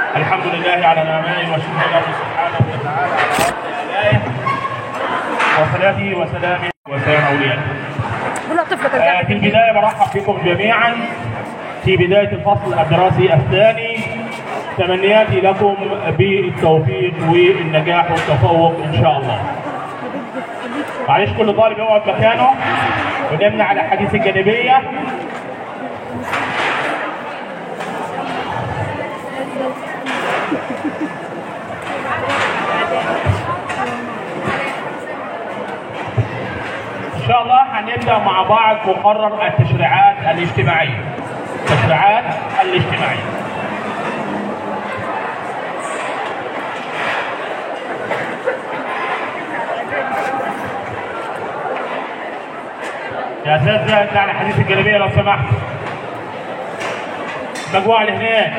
الحمد لله على نعمائه وشكر له سبحانه وتعالى على آلائه وصلاته وسلامه وسلام أوليائه. ولا طفلك آه، في البداية برحب بكم جميعا في بداية الفصل الدراسي الثاني تمنياتي لكم بالتوفيق والنجاح والتفوق إن شاء الله. معلش كل طالب يقعد مكانه ونمنع الأحاديث الجانبية إن شاء الله هنبدأ مع بعض مقرر التشريعات الاجتماعية. التشريعات الاجتماعية. يا أساتذة اطلع على الحديث الجانبية لو سمحت. المجموعة اللي هناك.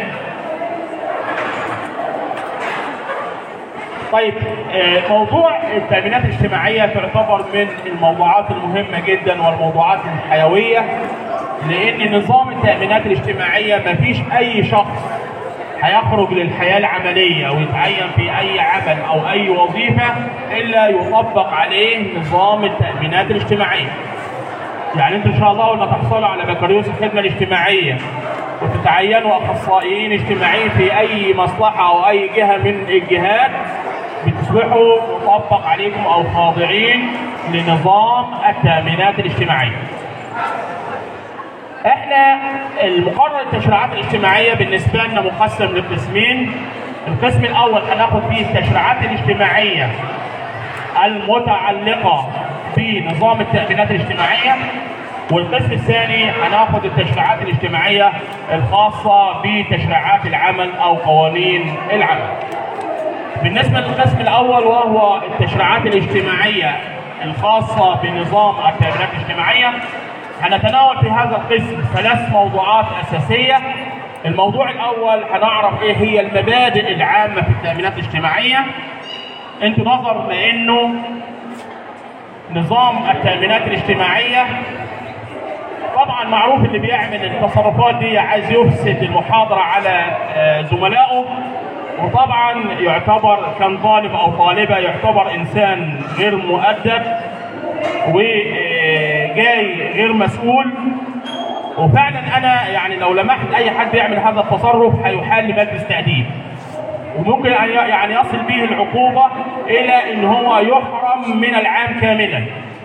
طيب آه، موضوع التأمينات الاجتماعية تعتبر من الموضوعات المهمة جدا والموضوعات الحيوية لأن نظام التأمينات الاجتماعية مفيش أي شخص هيخرج للحياة العملية ويتعين في أي عمل أو أي وظيفة إلا يطبق عليه نظام التأمينات الاجتماعية. يعني انتوا ان شاء الله لما تحصلوا على بكالوريوس الخدمه الاجتماعيه وتتعينوا اخصائيين اجتماعيين في اي مصلحه او اي جهه من الجهات بتصبحوا مطبق عليكم او خاضعين لنظام التامينات الاجتماعيه. احنا المقرر التشريعات الاجتماعيه بالنسبه لنا مقسم لقسمين. القسم الاول هناخد فيه التشريعات الاجتماعيه المتعلقة بنظام التأمينات الاجتماعية والقسم الثاني هناخد التشريعات الاجتماعية الخاصة بتشريعات العمل أو قوانين العمل. بالنسبة للقسم الأول وهو التشريعات الاجتماعية الخاصة بنظام التأمينات الاجتماعية هنتناول في هذا القسم ثلاث موضوعات أساسية الموضوع الأول هنعرف إيه هي المبادئ العامة في التأمينات الاجتماعية انتوا نظر لانه نظام التامينات الاجتماعيه طبعا معروف اللي بيعمل التصرفات دي عايز يفسد المحاضره على آه، زملائه وطبعا يعتبر كان طالب او طالبه يعتبر انسان غير مؤدب وجاي غير مسؤول وفعلا انا يعني لو لمحت اي حد يعمل هذا التصرف هيحال لمجلس تاديب وممكن أن ي- يعني يصل به العقوبة إلى إن هو يحرم من العام كاملا.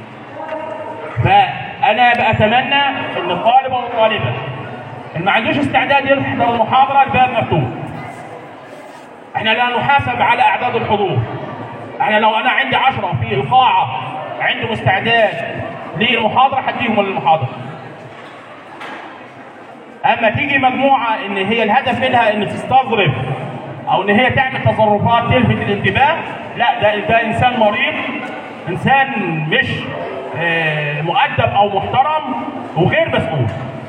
فأنا بأتمنى إن الطالب أو الطالبة اللي ما عندوش استعداد يحضر المحاضرة الباب مفتوح. إحنا لا نحاسب على أعداد الحضور. إحنا لو أنا عندي عشرة في القاعة عندهم استعداد للمحاضرة هديهم للمحاضرة. اما تيجي مجموعه ان هي الهدف منها ان تستظرف او ان هي تعمل تصرفات تلفت الانتباه لا ده ده انسان مريض انسان مش آه، مؤدب او محترم وغير مسؤول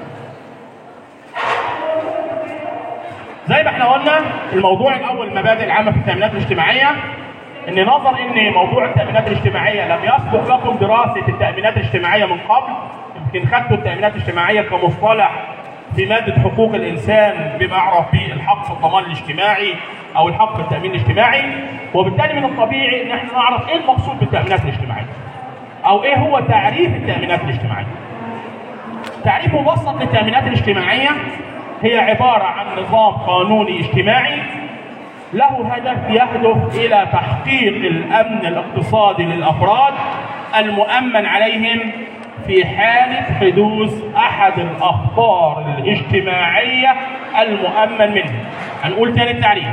زي ما احنا قلنا الموضوع الاول المبادئ العامه في التامينات الاجتماعيه ان نظر ان موضوع التامينات الاجتماعيه لم يسبق لكم دراسه التامينات الاجتماعيه من قبل يمكن خدتوا التامينات الاجتماعيه كمصطلح في ماده حقوق الانسان بما يعرف بالحق في الضمان الاجتماعي او الحق في التامين الاجتماعي وبالتالي من الطبيعي ان احنا نعرف ايه المقصود بالتامينات الاجتماعيه او ايه هو تعريف التامينات الاجتماعيه تعريف مبسط للتامينات الاجتماعيه هي عباره عن نظام قانوني اجتماعي له هدف يهدف الى تحقيق الامن الاقتصادي للافراد المؤمن عليهم في حاله حدوث احد الاخطار الاجتماعيه المؤمن منه. هنقول تاني التعريف.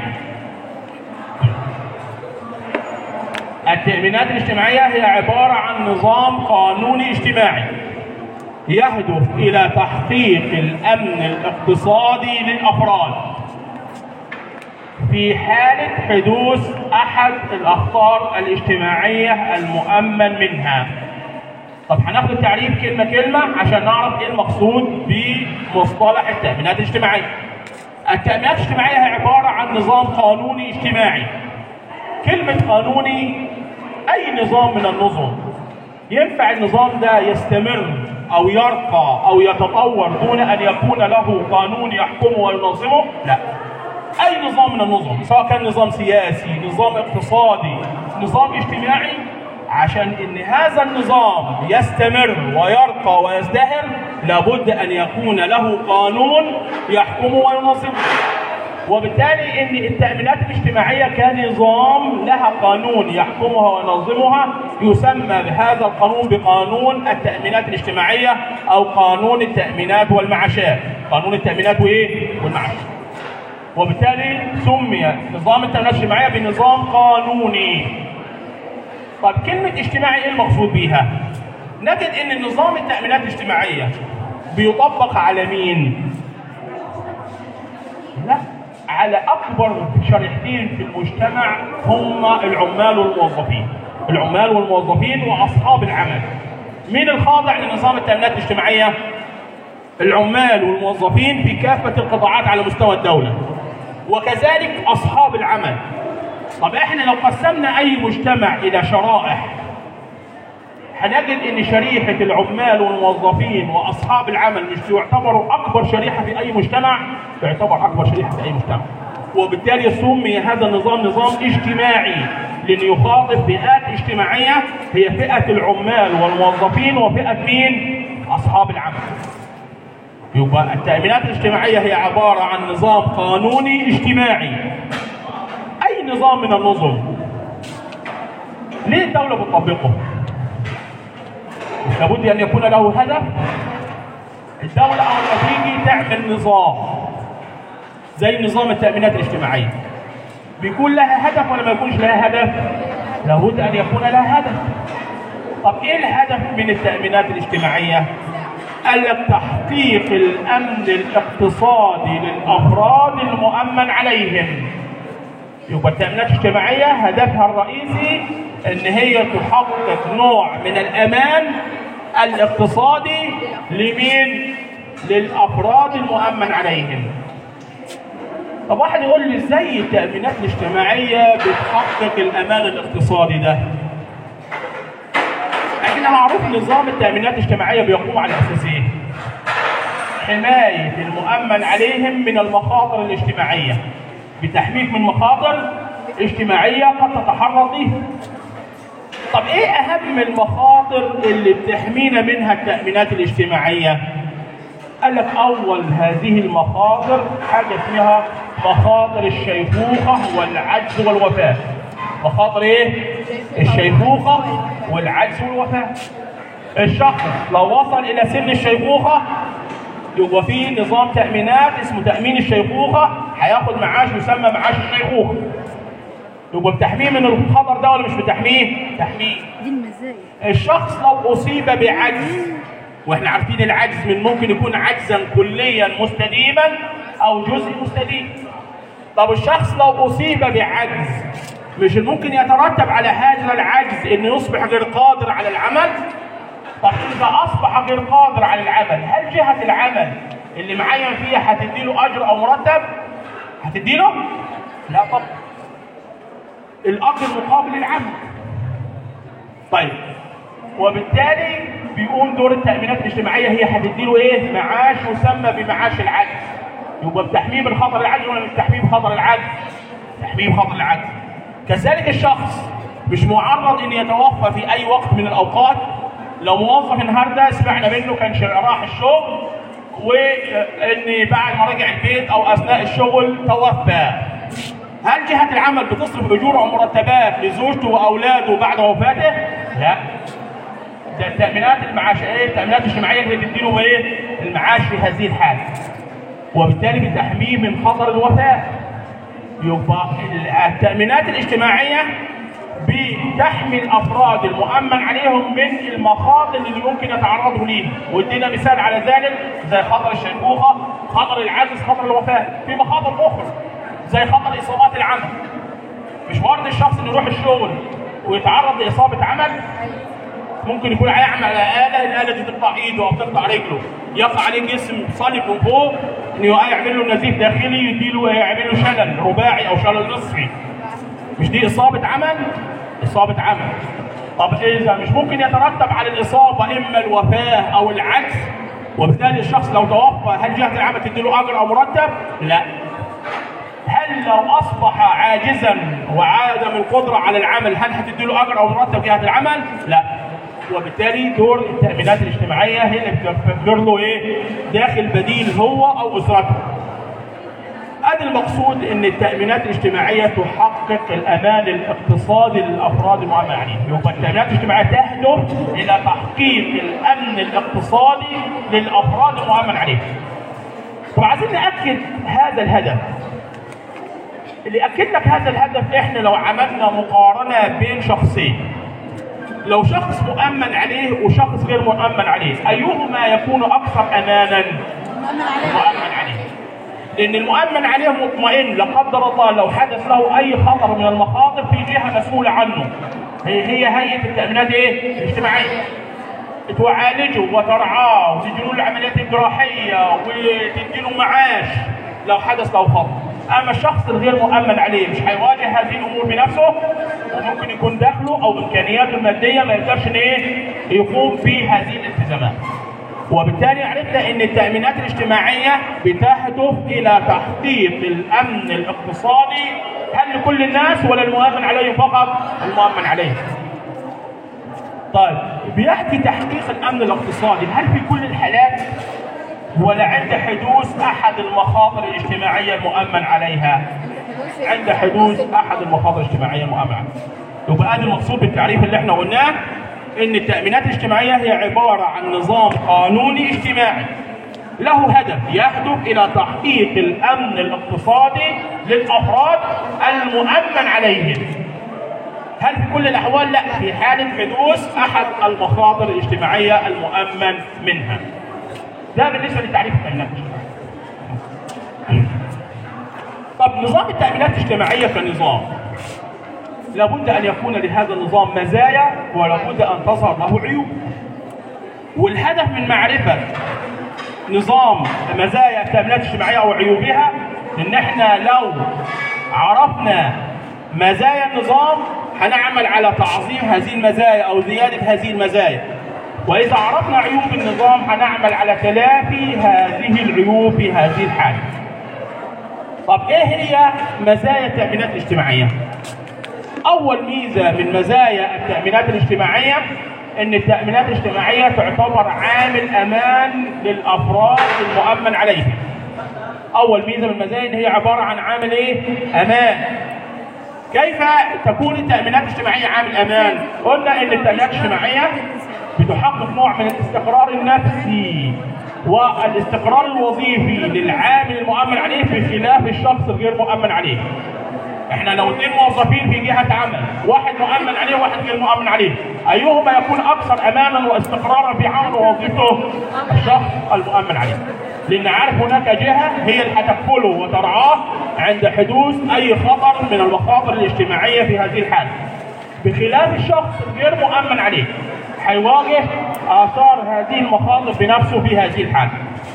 التأمينات الاجتماعية هي عبارة عن نظام قانوني اجتماعي يهدف إلى تحقيق الأمن الاقتصادي للأفراد في حالة حدوث أحد الأخطار الاجتماعية المؤمن منها. طب هناخد التعريف كلمة كلمة عشان نعرف إيه المقصود بمصطلح التأمينات الاجتماعية. التأمينات الاجتماعية هي عبارة عن نظام قانوني اجتماعي. كلمة قانوني أي نظام من النظم ينفع النظام ده يستمر أو يرقى أو يتطور دون أن يكون له قانون يحكمه وينظمه؟ لا. اي نظام من النظم سواء كان نظام سياسي نظام اقتصادي نظام اجتماعي عشان ان هذا النظام يستمر ويرقى ويزدهر لابد ان يكون له قانون يحكمه وينظمه وبالتالي ان التامينات الاجتماعيه كنظام لها قانون يحكمها وينظمها يسمى بهذا القانون بقانون التامينات الاجتماعيه او قانون التامينات والمعاشات قانون التامينات وايه والمعاشات وبالتالي سمي نظام التامينات الاجتماعيه بنظام قانوني طب كلمه اجتماعي ايه المقصود بيها نجد ان النظام التامينات الاجتماعيه بيطبق على مين لا على اكبر شريحتين في المجتمع هم العمال والموظفين العمال والموظفين واصحاب العمل مين الخاضع لنظام التامينات الاجتماعيه العمال والموظفين في كافه القطاعات على مستوى الدوله وكذلك اصحاب العمل طب احنا لو قسمنا اي مجتمع الى شرائح هنجد ان شريحه العمال والموظفين واصحاب العمل مش يعتبروا اكبر شريحه في اي مجتمع تعتبر اكبر شريحه في اي مجتمع وبالتالي سمي هذا النظام نظام اجتماعي لان يخاطب فئات اجتماعيه هي فئه العمال والموظفين وفئه مين اصحاب العمل يبقى التامينات الاجتماعيه هي عباره عن نظام قانوني اجتماعي اي نظام من النظم ليه الدوله بتطبقه مش لابد ان يكون له هدف الدولة أول ما تيجي تعمل نظام زي نظام التأمينات الاجتماعية بيكون لها هدف ولا ما يكونش لها هدف؟ لابد أن يكون لها هدف طب إيه الهدف من التأمينات الاجتماعية؟ قال لك تحقيق الأمن الاقتصادي للأفراد المؤمن عليهم يبقى التأمينات الاجتماعية هدفها الرئيسي ان هي تحقق نوع من الامان الاقتصادي لمين للافراد المؤمن عليهم طب واحد يقول لي ازاي التامينات الاجتماعيه بتحقق الامان الاقتصادي ده احنا معروف نظام التامينات الاجتماعيه بيقوم على اساس ايه حمايه المؤمن عليهم من المخاطر الاجتماعيه بتحميك من مخاطر اجتماعيه قد تتحرك بها طب ايه اهم المخاطر اللي بتحمينا منها التأمينات الاجتماعية؟ قال لك اول هذه المخاطر حاجة اسمها مخاطر الشيخوخة والعجز والوفاة. مخاطر ايه؟ الشيخوخة والعجز والوفاة. الشخص لو وصل الى سن الشيخوخة يبقى في نظام تأمينات اسمه تأمين الشيخوخة هياخد معاش يسمى معاش الشيخوخة. يبقى بتحميه من الخطر ده ولا مش بتحميه؟ تحميه. دي المزايا الشخص لو اصيب بعجز واحنا عارفين العجز من ممكن يكون عجزا كليا مستديما او جزء مستديم. طب الشخص لو اصيب بعجز مش ممكن يترتب على هذا العجز انه يصبح غير قادر على العمل؟ طب اذا اصبح غير قادر على العمل هل جهه العمل اللي معين فيها هتديله اجر او مرتب؟ هتديله؟ لا طبعا. الاجر مقابل العمل. طيب وبالتالي بيقوم دور التامينات الاجتماعيه هي هتديله ايه؟ معاش يسمى بمعاش العجز. يبقى بتحميه من خطر العجز ولا مش بتحميه من خطر العجز؟ تحميه من خطر العجز. كذلك الشخص مش معرض ان يتوفى في اي وقت من الاوقات لو موظف النهارده سمعنا منه كان شر- راح الشغل وان بعد ما رجع البيت او اثناء الشغل توفى هل جهة العمل بتصرف أجور ومرتبات لزوجته وأولاده بعد وفاته؟ لا. ده التأمينات المعاش إيه؟ التأمينات الاجتماعية اللي بتديله إيه؟ المعاش في هذه الحالة. وبالتالي بتحميه من خطر الوفاة. يبقى التأمينات الاجتماعية بتحمي الأفراد المؤمن عليهم من المخاطر اللي ممكن يتعرضوا ليها، وادينا مثال على ذلك زي خطر الشيخوخة، خطر العجز، خطر الوفاة، في مخاطر أخرى. زي خطر اصابات العمل مش وارد الشخص انه يروح الشغل ويتعرض لاصابه عمل ممكن يكون هيعمل على اله الاله دي تقطع ايده او تقطع رجله يقع عليه جسم صلب من فوق انه يعمل له نزيف داخلي يديله يعمل له شلل رباعي او شلل نصفي مش دي اصابه عمل اصابه عمل طب اذا مش ممكن يترتب على الاصابه اما الوفاه او العجز وبالتالي الشخص لو توفى هل جهه العمل تديله اجر او مرتب؟ لا هل هل لو اصبح عاجزا وعدم القدره على العمل هل هتدي له اجر او مرتب جهه العمل؟ لا وبالتالي دور التامينات الاجتماعيه هي اللي بتوفر له ايه؟ داخل بديل هو او اسرته. ادي المقصود ان التامينات الاجتماعيه تحقق الامان الاقتصادي للافراد المؤمن عليهم، يبقى التامينات الاجتماعيه تهدف الى تحقيق الامن الاقتصادي للافراد المؤمن عليهم. طب عايزين ناكد هذا الهدف. اللي اكد لك هذا الهدف احنا لو عملنا مقارنه بين شخصين. لو شخص مؤمن عليه وشخص غير مؤمن عليه، ايهما يكون اكثر امانا؟ المؤمن عليه. لان المؤمن عليه مطمئن لا قدر الله لو حدث له اي خطر من المخاطر في جهه مسؤوله عنه هي هي هيئه التامينات ايه؟ الاجتماعيه تعالجه وترعاه وتدي له العمليات الجراحيه وتدي له معاش لو حدث له خطر اما الشخص الغير مؤمن عليه مش هيواجه هذه الامور بنفسه وممكن يكون دخله او امكانياته الماديه ما يقدرش ان ايه يقوم بهذه الالتزامات وبالتالي عرفنا ان التامينات الاجتماعيه بتهدف الى تحقيق الامن الاقتصادي هل لكل الناس ولا المؤمن عليهم فقط؟ المؤمن عليهم. طيب بياتي تحقيق الامن الاقتصادي هل في كل الحالات ولا عند حدوث احد المخاطر الاجتماعيه المؤمن عليها؟ عند حدوث احد المخاطر الاجتماعيه المؤمن عليها. يبقى ادي المقصود بالتعريف اللي احنا قلناه ان التامينات الاجتماعيه هي عباره عن نظام قانوني اجتماعي له هدف يهدف الى تحقيق الامن الاقتصادي للافراد المؤمن عليهم هل في كل الاحوال لا في حاله حدوث احد المخاطر الاجتماعيه المؤمن منها ده بالنسبه لتعريف التامينات الاجتماعيه طب نظام التامينات الاجتماعيه كنظام لابد ان يكون لهذا النظام مزايا ولابد ان تظهر له عيوب والهدف من معرفه نظام مزايا التامينات الاجتماعيه او عيوبها ان احنا لو عرفنا مزايا النظام هنعمل على تعظيم هذه المزايا او زياده هذه المزايا واذا عرفنا عيوب النظام هنعمل على تلافي هذه العيوب في هذه الحاله طب ايه هي مزايا التامينات الاجتماعيه اول ميزه من مزايا التامينات الاجتماعيه ان التامينات الاجتماعيه تعتبر عامل امان للافراد المؤمن عليهم اول ميزه من المزايا ان هي عباره عن عامل ايه امان كيف تكون التامينات الاجتماعيه عامل امان قلنا ان التامينات الاجتماعيه بتحقق نوع من الاستقرار النفسي والاستقرار الوظيفي للعامل المؤمن عليه بخلاف الشخص الغير مؤمن عليه احنا لو اثنين موظفين في جهه عمل واحد مؤمن عليه وواحد غير مؤمن عليه ايهما يكون اكثر امانا واستقرارا في عمله ووظيفته الشخص المؤمن عليه لان عارف هناك جهه هي اللي هتكفله وترعاه عند حدوث اي خطر من المخاطر الاجتماعيه في هذه الحاله بخلاف الشخص الغير مؤمن عليه هيواجه اثار هذه المخاطر بنفسه في هذه الحاله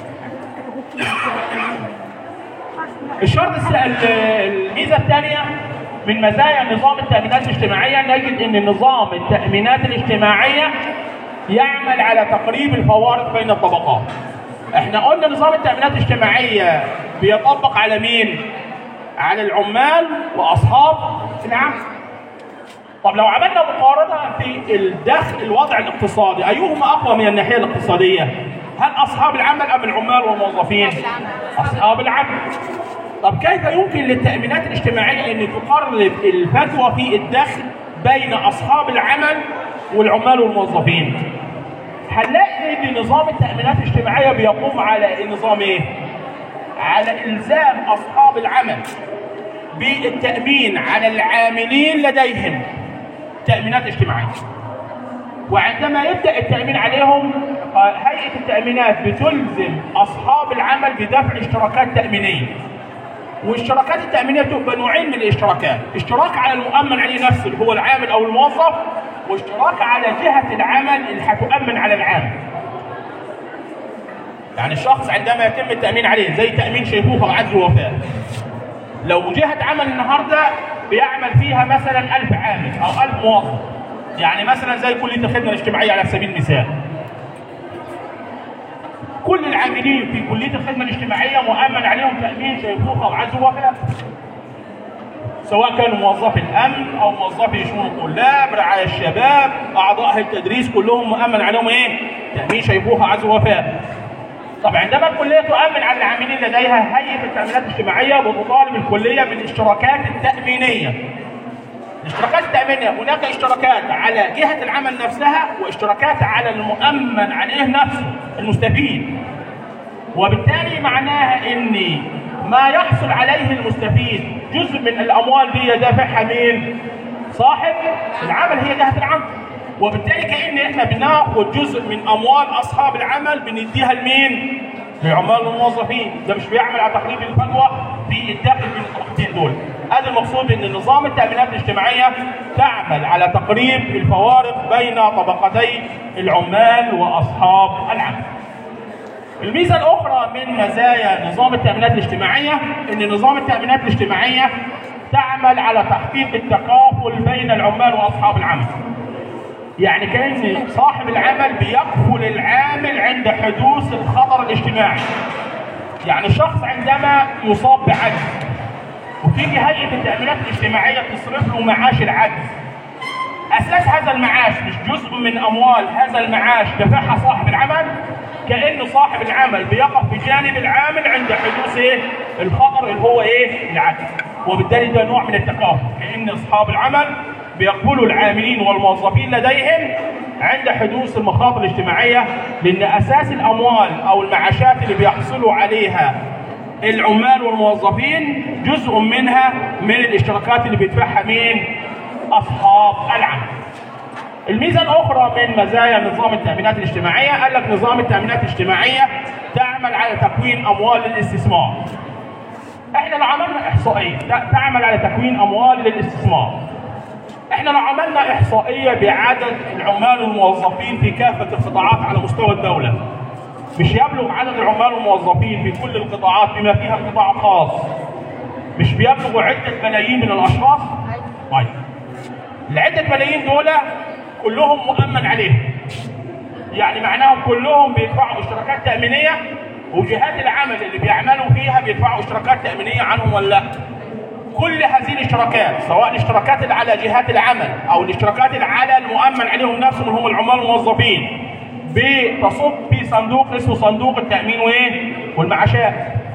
الشرط الميزه الثانيه من مزايا نظام التامينات الاجتماعيه نجد ان نظام التامينات الاجتماعيه يعمل على تقريب الفوارق بين الطبقات. احنا قلنا نظام التامينات الاجتماعيه بيطبق على مين؟ على العمال واصحاب العمل. طب لو عملنا مقارنه في الدخل الوضع الاقتصادي ايهما اقوى من الناحيه الاقتصاديه؟ هل اصحاب العمل ام العمال والموظفين؟ اصحاب العمل. طب كيف يمكن للتامينات الاجتماعيه ان تقرب الفتوى في الدخل بين اصحاب العمل والعمال والموظفين؟ هنلاقي ان نظام التامينات الاجتماعيه بيقوم على النظام ايه؟ على الزام اصحاب العمل بالتامين على العاملين لديهم تامينات اجتماعيه. وعندما يبدا التامين عليهم هيئه التامينات بتلزم اصحاب العمل بدفع اشتراكات تامينيه. والاشتراكات التامينيه تبقى نوعين من الاشتراكات، اشتراك على المؤمن عليه نفسه اللي هو العامل او الموظف، واشتراك على جهه العمل اللي هتؤمن على العامل. يعني الشخص عندما يتم التامين عليه زي تامين شيخوخه وعجز ووفاه. لو جهه عمل النهارده بيعمل فيها مثلا 1000 عامل او 1000 موظف. يعني مثلا زي كليه الخدمه الاجتماعيه على سبيل المثال. كل العاملين في كليه الخدمه الاجتماعيه مؤمن عليهم تامين شيخوخه وعجز ووفاه. سواء كانوا موظفي الامن او موظفي شؤون الطلاب رعايا الشباب اعضاء هيئه التدريس كلهم مؤمن عليهم ايه؟ تامين شيخوخه عز وفاء. طب عندما الكليه تؤمن على العاملين لديها هيئه التامينات الاجتماعيه بتطالب الكليه بالاشتراكات التامينيه. الاشتراكات التامينيه هناك اشتراكات على جهه العمل نفسها واشتراكات على المؤمن عليه نفسه المستفيد. وبالتالي معناها ان ما يحصل عليه المستفيد جزء من الاموال دي يدافعها مين؟ صاحب العمل هي جهه العمل وبالتالي كان احنا بناخد جزء من اموال اصحاب العمل بنديها لمين؟ لعمال الموظفين ده مش بيعمل على تقريب الفجوه في الداخل بين الطرفين دول هذا المقصود ان نظام التامينات الاجتماعيه تعمل على تقريب الفوارق بين طبقتي العمال واصحاب العمل الميزه الاخرى من مزايا نظام التامينات الاجتماعيه ان نظام التامينات الاجتماعيه تعمل على تحقيق التكافل بين العمال واصحاب العمل. يعني كان صاحب العمل بيكفل العامل عند حدوث الخطر الاجتماعي. يعني الشخص عندما يصاب بعجز وتيجي هيئه التامينات الاجتماعيه تصرف له معاش العجز. اساس هذا المعاش مش جزء من اموال هذا المعاش دفعها صاحب العمل كأن صاحب العمل بيقف بجانب العامل عند حدوث ايه؟ الخطر اللي هو ايه؟ العجز. وبالتالي ده نوع من التكافؤ، كأن اصحاب العمل بيقبلوا العاملين والموظفين لديهم عند حدوث المخاطر الاجتماعيه لان اساس الاموال او المعاشات اللي بيحصلوا عليها العمال والموظفين جزء منها من الاشتراكات اللي بيدفعها مين؟ اصحاب العمل. الميزه الاخرى من مزايا نظام التامينات الاجتماعيه قال لك نظام التامينات الاجتماعيه تعمل على تكوين اموال للاستثمار. احنا لو عملنا احصائيه تعمل على تكوين اموال للاستثمار. احنا لو عملنا احصائيه بعدد العمال والموظفين في كافه القطاعات على مستوى الدوله مش يبلغ عدد العمال والموظفين في كل القطاعات بما فيها القطاع الخاص مش بيبلغوا عده ملايين من الاشخاص؟ طيب العده ملايين دول كلهم مؤمن عليهم يعني معناهم كلهم بيدفعوا اشتراكات تأمينية وجهات العمل اللي بيعملوا فيها بيدفعوا اشتراكات تأمينية عنهم ولا لا كل هذه الاشتراكات سواء الاشتراكات اللي على جهات العمل او الاشتراكات اللي على المؤمن عليهم نفسهم اللي هم العمال الموظفين بتصب في صندوق اسمه صندوق التأمين وايه والمعاشات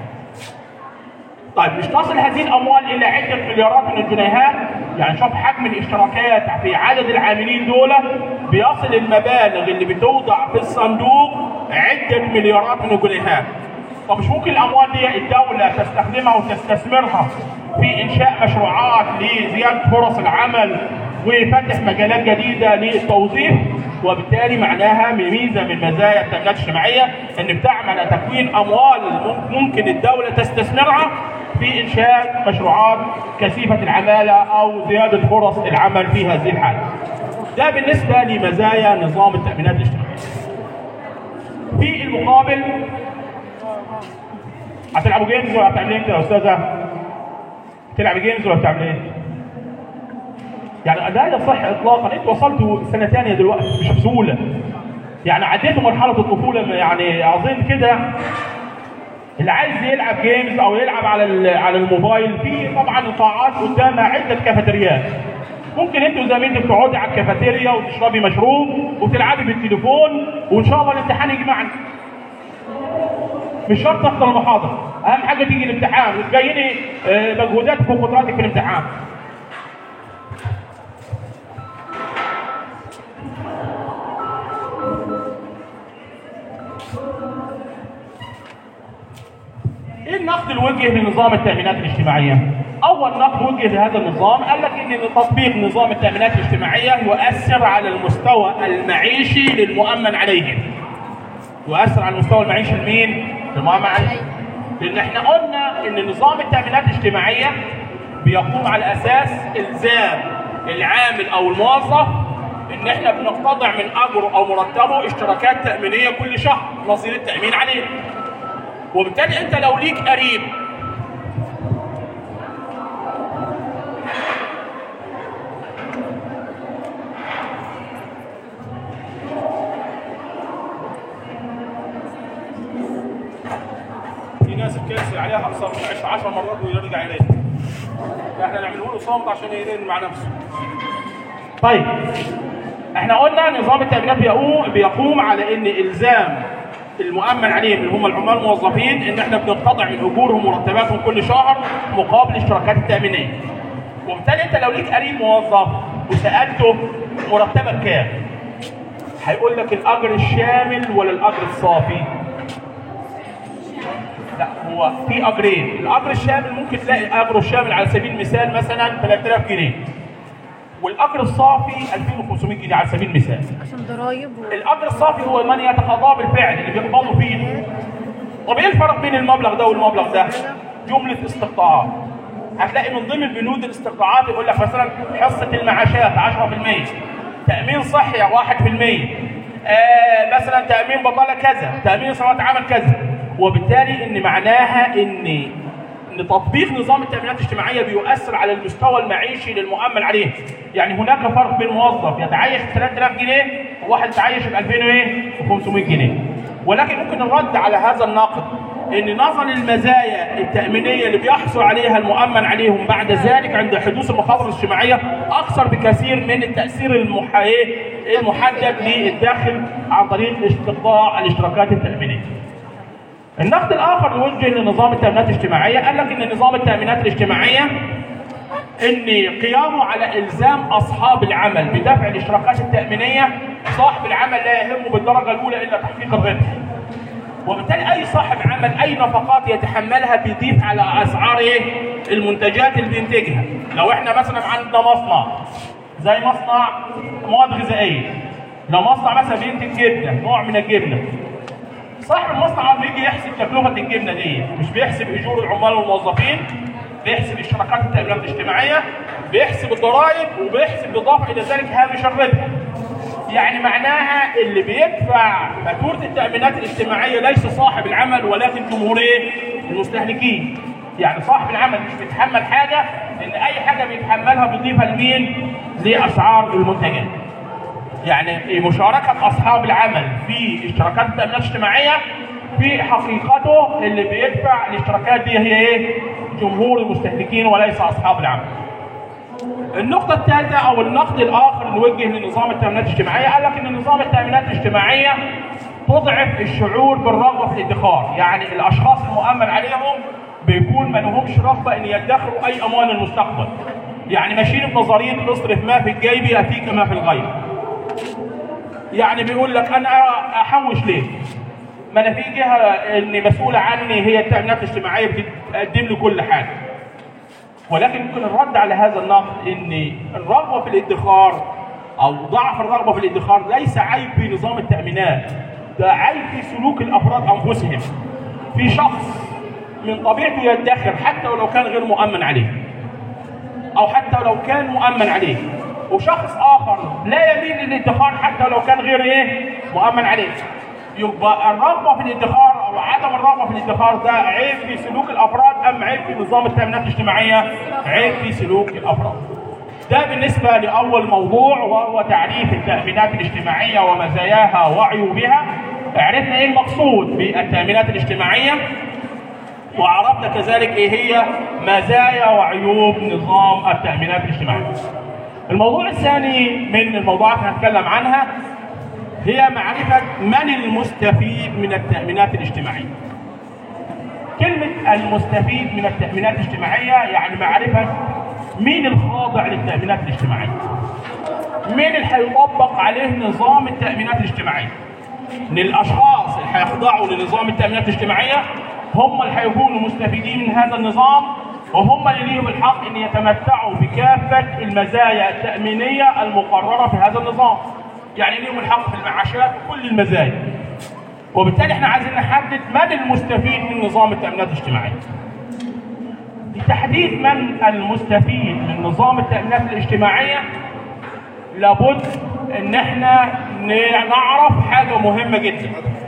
طيب مش تصل هذه الاموال الى عده مليارات من الجنيهات يعني شوف حجم الاشتراكات في عدد العاملين دول بيصل المبالغ اللي بتوضع في الصندوق عده مليارات من الجنيهات طب مش ممكن الاموال دي الدوله تستخدمها وتستثمرها في انشاء مشروعات لزياده فرص العمل وفتح مجالات جديده للتوظيف وبالتالي معناها ميزه من مزايا التامينات الاجتماعيه ان بتعمل على تكوين اموال ممكن الدوله تستثمرها في انشاء مشروعات كثيفه العماله او زياده فرص العمل في هذه الحاله. ده بالنسبه لمزايا نظام التامينات الاجتماعيه. في المقابل هتلعبوا جيمز ولا هتعملوا ايه يا استاذه؟ تلعب جيمز ولا بتعمل ايه؟ يعني لا يصح اطلاقا انتوا وصلتوا سنه ثانيه دلوقتي مش بسهوله يعني عديتوا مرحله الطفوله يعني اظن كده اللي عايز يلعب جيمز او يلعب على على الموبايل في طبعا قاعات قدامها عده كافيتريات ممكن انت وزميلتك تقعدي على الكافيتيريا وتشربي مشروب وتلعبي بالتليفون وان شاء الله الامتحان يجي معنا مش شرط تحضر المحاضره اهم حاجه تيجي الامتحان وتبيني مجهوداتك وقدراتك في الامتحان ايه النقد الوجه لنظام التامينات الاجتماعيه؟ اول نقد وجه لهذا النظام قال لك ان تطبيق نظام التامينات الاجتماعيه يؤثر على المستوى المعيشي للمؤمن عليهم. يؤثر على المستوى المعيشي لمين؟ للمؤمن عليهم. لان احنا قلنا ان نظام التامينات الاجتماعيه بيقوم على اساس الزام العامل او الموظف ان احنا بنقتطع من اجره او مرتبه اشتراكات تامينيه كل شهر نظير التامين عليه. وبالتالي انت لو ليك قريب في ناس بتكسر عليها اكثر من 10 مرات ويرجع اليها احنا نعمله له صامت عشان يرن مع نفسه طيب احنا قلنا نظام التامينات بيقوم بيقوم على ان الزام المؤمن عليهم اللي هم العمال الموظفين ان احنا بنقتطع من اجورهم ومرتباتهم كل شهر مقابل الاشتراكات التامينيه. وبالتالي انت لو ليك قريب موظف وسالته مرتبك كام؟ هيقول لك الاجر الشامل ولا الاجر الصافي؟ لا هو في اجرين، الاجر الشامل ممكن تلاقي اجره الشامل على سبيل المثال مثلا 3000 جنيه. والاجر الصافي 2500 جنيه على سبيل المثال. عشان ضرايب و... الاجر الصافي هو من يتقاضاه بالفعل اللي بيقبضه في ايده. طب ايه الفرق بين المبلغ ده والمبلغ ده؟ جمله استقطاعات. هتلاقي من ضمن بنود الاستقطاعات يقول لك مثلا حصه المعاشات 10% تامين صحي 1% آه مثلا تامين بطاله كذا، تامين صناعه عمل كذا. وبالتالي ان معناها ان ان تطبيق نظام التامينات الاجتماعيه بيؤثر على المستوى المعيشي للمؤمن عليه يعني هناك فرق بين موظف يتعايش ب 3000 جنيه وواحد يتعايش ب 2500 جنيه ولكن ممكن نرد على هذا الناقد ان نظر المزايا التامينيه اللي بيحصل عليها المؤمن عليهم بعد ذلك عند حدوث المخاطر الاجتماعيه اكثر بكثير من التاثير المح... إيه؟ المحدد للداخل عن طريق استقطاع الاشتراكات التامينيه النقد الاخر يوجه لنظام التامينات الاجتماعيه قال لك ان نظام التامينات الاجتماعيه ان قيامه على الزام اصحاب العمل بدفع الاشتراكات التامينيه صاحب العمل لا يهمه بالدرجه الاولى الا تحقيق الربح وبالتالي اي صاحب عمل اي نفقات يتحملها بيضيف على اسعار ايه المنتجات اللي بينتجها لو احنا مثلا عندنا مصنع زي مصنع مواد غذائيه لو مصنع مثلا بينتج جبنه نوع من الجبنه صاحب المصنع لما يجي يحسب تكلفه الجبنه دي مش بيحسب اجور العمال والموظفين بيحسب اشتراكات التامينات الاجتماعيه بيحسب الضرائب وبيحسب بالاضافه الى ذلك هامش الربح يعني معناها اللي بيدفع فاتوره التامينات الاجتماعيه ليس صاحب العمل ولكن جمهور ايه؟ المستهلكين يعني صاحب العمل مش بيتحمل حاجه لان اي حاجه بيتحملها بيضيفها لمين؟ لاسعار المنتجات يعني مشاركة أصحاب العمل في اشتراكات التأمينات الاجتماعية في حقيقته اللي بيدفع الاشتراكات دي هي ايه؟ جمهور المستهلكين وليس أصحاب العمل. النقطة الثالثة أو النقد الآخر نوجه لنظام التأمينات الاجتماعية قال لك إن نظام التأمينات الاجتماعية تضعف الشعور بالرغبة في الادخار، يعني الأشخاص المؤمن عليهم بيكون ما لهمش رغبة إن يدخروا أي أموال المستقبل. يعني ماشيين بنظرية اصرف ما في الجيب يأتيك ما في الغيب. يعني بيقول لك انا احوش ليه؟ ما انا في جهه اللي مسؤوله عني هي التامينات الاجتماعيه بتقدم لي كل حاجه. ولكن ممكن الرد على هذا النقد ان الرغبه في الادخار او ضعف الرغبه في الادخار ليس عيب في نظام التامينات ده عيب في سلوك الافراد انفسهم. في شخص من طبيعته يدخر حتى ولو كان غير مؤمن عليه. او حتى لو كان مؤمن عليه. وشخص اخر لا يميل للادخار حتى لو كان غير ايه مؤمن عليه يبقى الرغبه في الادخار او عدم الرغبه في الادخار ده عيب في سلوك الافراد ام عيب في نظام التامينات الاجتماعيه عيب في سلوك الافراد ده بالنسبه لاول موضوع وهو تعريف التامينات الاجتماعيه ومزاياها وعيوبها عرفنا ايه المقصود بالتامينات الاجتماعيه وعرفنا كذلك ايه هي مزايا وعيوب نظام التامينات الاجتماعيه الموضوع الثاني من الموضوعات اللي هنتكلم عنها هي معرفة من المستفيد من التأمينات الاجتماعية. كلمة المستفيد من التأمينات الاجتماعية يعني معرفة مين الخاضع للتأمينات الاجتماعية. مين اللي هيطبق عليه نظام التأمينات الاجتماعية. ان الاشخاص اللي هيخضعوا لنظام التأمينات الاجتماعية هم اللي هيكونوا مستفيدين من هذا النظام وهم اللي ليهم الحق ان يتمتعوا بكافه المزايا التامينيه المقرره في هذا النظام. يعني ليهم الحق في المعاشات وكل المزايا. وبالتالي احنا عايزين نحدد من المستفيد من نظام التامينات الاجتماعيه. لتحديد من المستفيد من نظام التامينات الاجتماعيه لابد ان احنا نعرف حاجه مهمه جدا.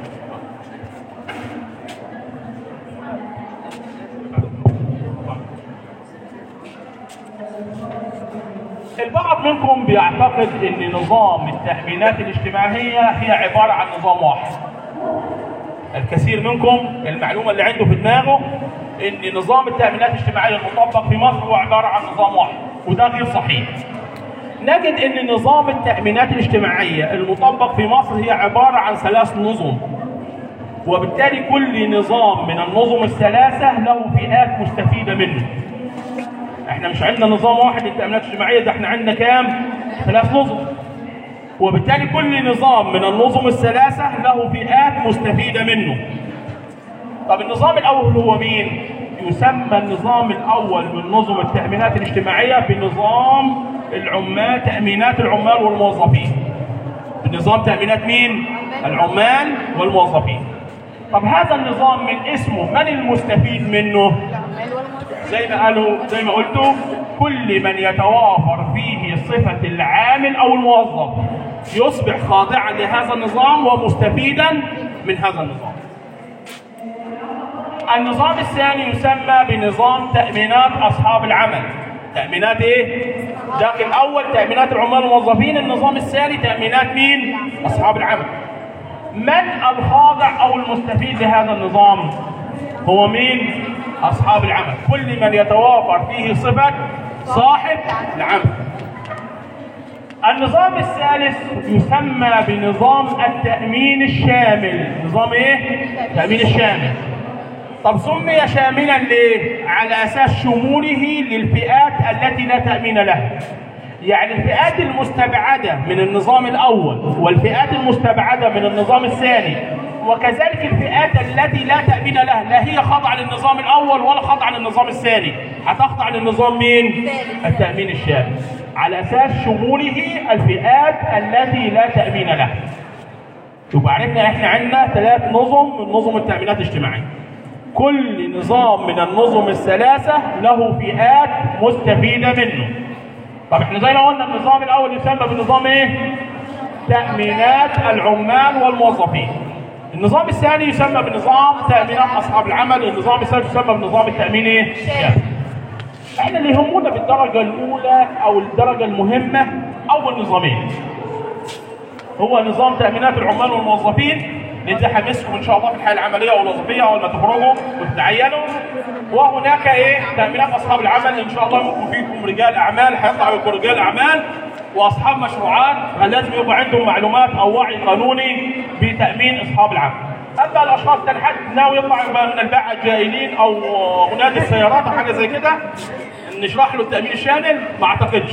البعض منكم بيعتقد ان نظام التأمينات الاجتماعية هي عبارة عن نظام واحد الكثير منكم المعلومة اللي عنده في دماغه ان نظام التامينات الاجتماعيه المطبق في مصر هو عباره عن نظام واحد وده غير صحيح نجد ان نظام التامينات الاجتماعيه المطبق في مصر هي عباره عن ثلاث نظم وبالتالي كل نظام من النظم الثلاثه له فئات مستفيده منه احنا مش عندنا نظام واحد للتامينات الاجتماعيه ده احنا عندنا كام ثلاث نظم وبالتالي كل نظام من النظم الثلاثه له فئات مستفيده منه طب النظام الاول هو مين يسمى النظام الاول من نظم التامينات الاجتماعيه بنظام العمال تامينات العمال والموظفين بنظام تامينات مين العمال والموظفين طب هذا النظام من اسمه من المستفيد منه العمال والموظفين زي ما قالوا زي ما قلتوا كل من يتوافر فيه صفة العامل أو الموظف يصبح خاضعا لهذا النظام ومستفيدا من هذا النظام. النظام الثاني يسمى بنظام تأمينات أصحاب العمل. تأمينات إيه؟ ده الأول تأمينات العمال والموظفين، النظام الثاني تأمينات مين؟ أصحاب العمل. من الخاضع أو المستفيد لهذا النظام؟ هو مين؟ أصحاب العمل، كل من يتوافر فيه صفة صاحب العمل. النظام الثالث يسمى بنظام التأمين الشامل، نظام إيه؟ التأمين الشامل. طب سمي شاملا ليه؟ على أساس شموله للفئات التي لا تأمين لها. يعني الفئات المستبعدة من النظام الأول والفئات المستبعدة من النظام الثاني وكذلك الفئات التي لا تأمين لها لا هي خاضعة للنظام الأول ولا خاضعة للنظام الثاني هتخضع للنظام مين؟ التأمين الشامل على أساس شموله الفئات التي لا تأمين لها يبقى عرفنا احنا عندنا ثلاث نظم من نظم التأمينات الاجتماعية كل نظام من النظم الثلاثة له فئات مستفيدة منه طب احنا زي ما قلنا النظام الاول يسمى بنظام ايه؟ تأمينات العمال والموظفين. النظام الثاني يسمى بنظام تأمينات أصحاب العمل، النظام الثالث يسمى بنظام التأمين ايه؟ الشامل. احنا اللي يهمنا بالدرجة الأولى أو الدرجة المهمة أول نظامين. هو نظام تأمينات العمال والموظفين اللي ده هنمسكم ان شاء الله في الحياه العمليه والوظيفيه اول ما تخرجوا وتتعينوا وهناك ايه تامينات اصحاب العمل ان شاء الله ممكن فيكم رجال اعمال هيطلعوا يكونوا رجال اعمال واصحاب مشروعات لازم يبقى عندهم معلومات او وعي قانوني بتامين اصحاب العمل. اما الاشخاص كان حد ناوي يطلع يبقى من الباعة الجائلين او منادي السيارات او حاجه زي كده نشرح له التامين الشامل ما اعتقدش.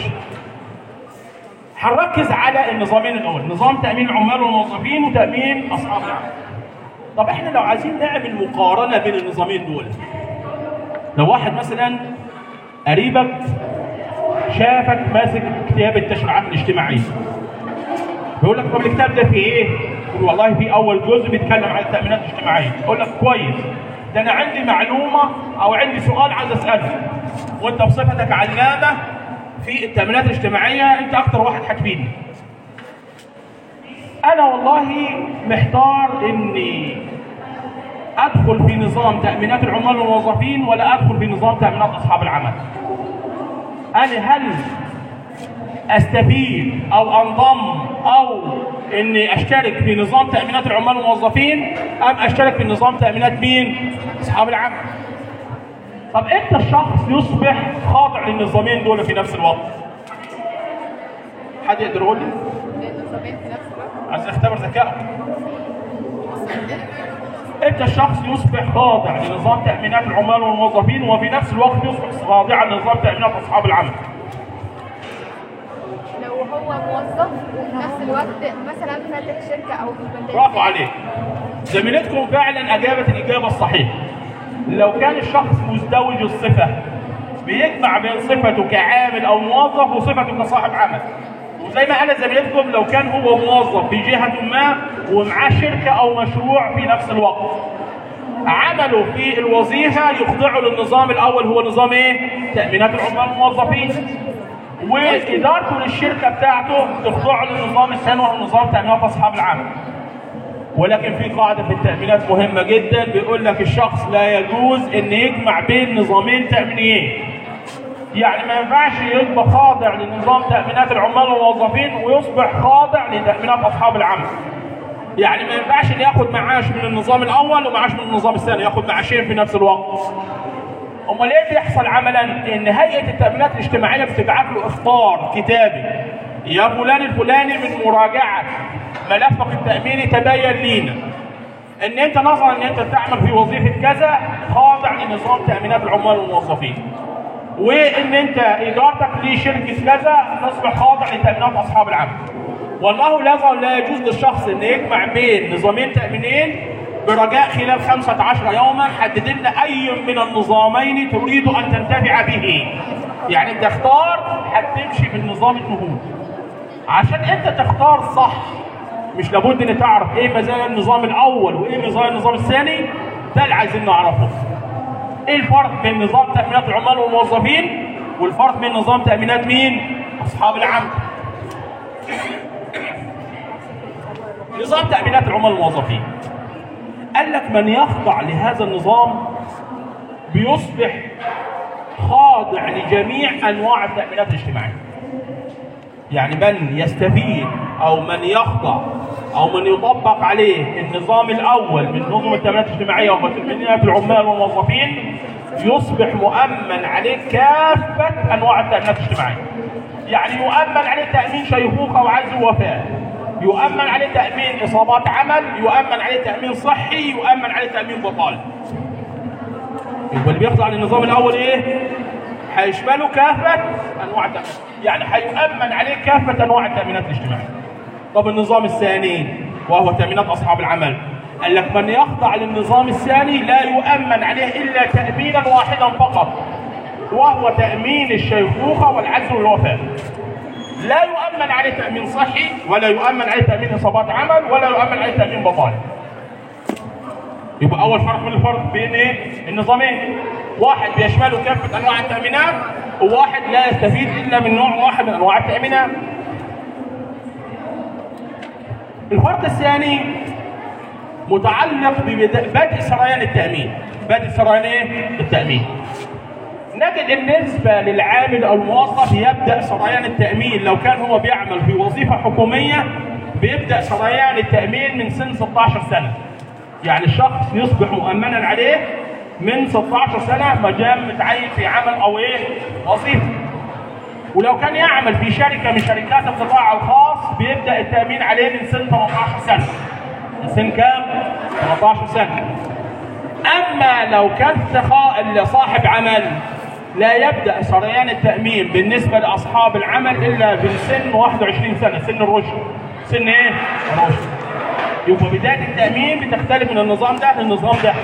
هنركز على النظامين الاول نظام تامين العمال والموظفين وتامين اصحاب العمل طب احنا لو عايزين نعمل مقارنه بين النظامين دول لو واحد مثلا قريبك شافك ماسك كتاب التشريعات الاجتماعيه يقول لك طب الكتاب ده فيه ايه؟ يقول والله في اول جزء بيتكلم عن التامينات الاجتماعيه يقول لك كويس ده انا عندي معلومه او عندي سؤال عايز اساله وانت بصفتك علامه في التامينات الاجتماعيه انت اكتر واحد هتفيدني. انا والله محتار اني ادخل في نظام تامينات العمال والموظفين ولا ادخل في نظام تامينات اصحاب العمل. انا هل استفيد او انضم او اني اشترك في نظام تامينات العمال والموظفين ام اشترك في نظام تامينات مين؟ اصحاب العمل. طب امتى الشخص يصبح خاضع للنظامين دول في نفس الوقت؟ حد يقدر يقول لي؟ النظامين في نفس الوقت عايز اختبر ذكائه. امتى الشخص يصبح خاضع لنظام تامينات العمال والموظفين وفي نفس الوقت يصبح خاضعا لنظام تامينات اصحاب العمل؟ لو هو موظف وفي نفس الوقت مثلا فاتح شركه او في مجال برافو عليك. زميلتكم فعلا اجابت الاجابه الصحيحه. لو كان الشخص مزدوج الصفه بيجمع بين صفته كعامل او موظف وصفته كصاحب عمل. وزي ما قالت زميلتكم لو كان هو موظف في جهه ما ومعاه شركه او مشروع في نفس الوقت. عمله في الوظيفه يخضعه للنظام الاول هو نظام ايه؟ تامينات العمال والموظفين. وادارته للشركه بتاعته تخضع للنظام الثاني وهو نظام تامينات اصحاب العمل. ولكن في قاعده في التامينات مهمه جدا بيقول لك الشخص لا يجوز ان يجمع بين نظامين تامينيين. يعني ما ينفعش يبقى خاضع لنظام تامينات العمال والموظفين ويصبح خاضع لتامينات اصحاب العمل. يعني ما ينفعش ان ياخد معاش من النظام الاول ومعاش من النظام الثاني ياخد معاشين في نفس الوقت امال ايه بيحصل عملا ان هيئه التامينات الاجتماعيه بتبعت له اخطار كتابي يا فلان الفلاني من مراجعه ملفك التاميني تبين لينا ان انت نظرا ان انت تعمل في وظيفه كذا خاضع لنظام تامينات العمال والموظفين وان انت ادارتك لشركه كذا تصبح خاضع لتامينات اصحاب العمل والله لا لا يجوز للشخص ان يجمع بين نظامين تامينين برجاء خلال 15 يوما حدد لنا اي من النظامين تريد ان تنتفع به يعني انت اختار هتمشي بالنظام النهوض عشان انت تختار صح مش لابد ان تعرف ايه مزايا النظام الاول وايه مزايا النظام الثاني ده اللي عايزين نعرفه ايه الفرق بين نظام تامينات العمال والموظفين والفرق بين نظام تامينات مين اصحاب العمل نظام تامينات العمال والموظفين قال لك من يخضع لهذا النظام بيصبح خاضع لجميع انواع التامينات الاجتماعيه يعني من يستفيد او من يخضع او من يطبق عليه النظام الاول من نظم التامينات الاجتماعيه وتامينات العمال والموظفين يصبح مؤمن عليه كافه انواع التامينات الاجتماعيه. يعني يؤمن عليه تامين شيخوخه وعجز ووفاه. يؤمن عليه تامين اصابات عمل، يؤمن عليه تامين صحي، يؤمن عليه تامين بطاله. يبقى اللي بيخضع للنظام الاول ايه؟ هيشمله كافه انواع التامينات يعني هيؤمن عليه كافه انواع التامينات الاجتماعيه طب النظام الثاني وهو تامينات اصحاب العمل قال لك من يخضع للنظام الثاني لا يؤمن عليه الا تامينا واحدا فقط وهو تامين الشيخوخه والعجز والوفاه لا يؤمن عليه تامين صحي ولا يؤمن عليه تامين اصابات عمل ولا يؤمن عليه تامين بطاله يبقى اول فرق من الفرق بين ايه النظامين واحد بيشمله كافه انواع التامينات وواحد لا يستفيد الا من نوع واحد من انواع التامينات الفرق الثاني متعلق ببدء سريان التامين بدء سريان ايه التامين نجد النسبة للعامل أو الموظف يبدأ سريان التأمين لو كان هو بيعمل في وظيفة حكومية بيبدأ سريان التأمين من سن 16 سنة يعني الشخص يصبح مؤمنا عليه من 16 سنه ما دام متعين في عمل او ايه وظيفه ولو كان يعمل في شركه من شركات القطاع الخاص بيبدا التامين عليه من سن 18 سنه من سن كام 18 سنه اما لو كان صاحب عمل لا يبدا سريان التامين بالنسبه لاصحاب العمل الا من سن 21 سنه سن الرشد سن ايه الرشد يبقى بدايه التامين بتختلف من النظام ده للنظام ده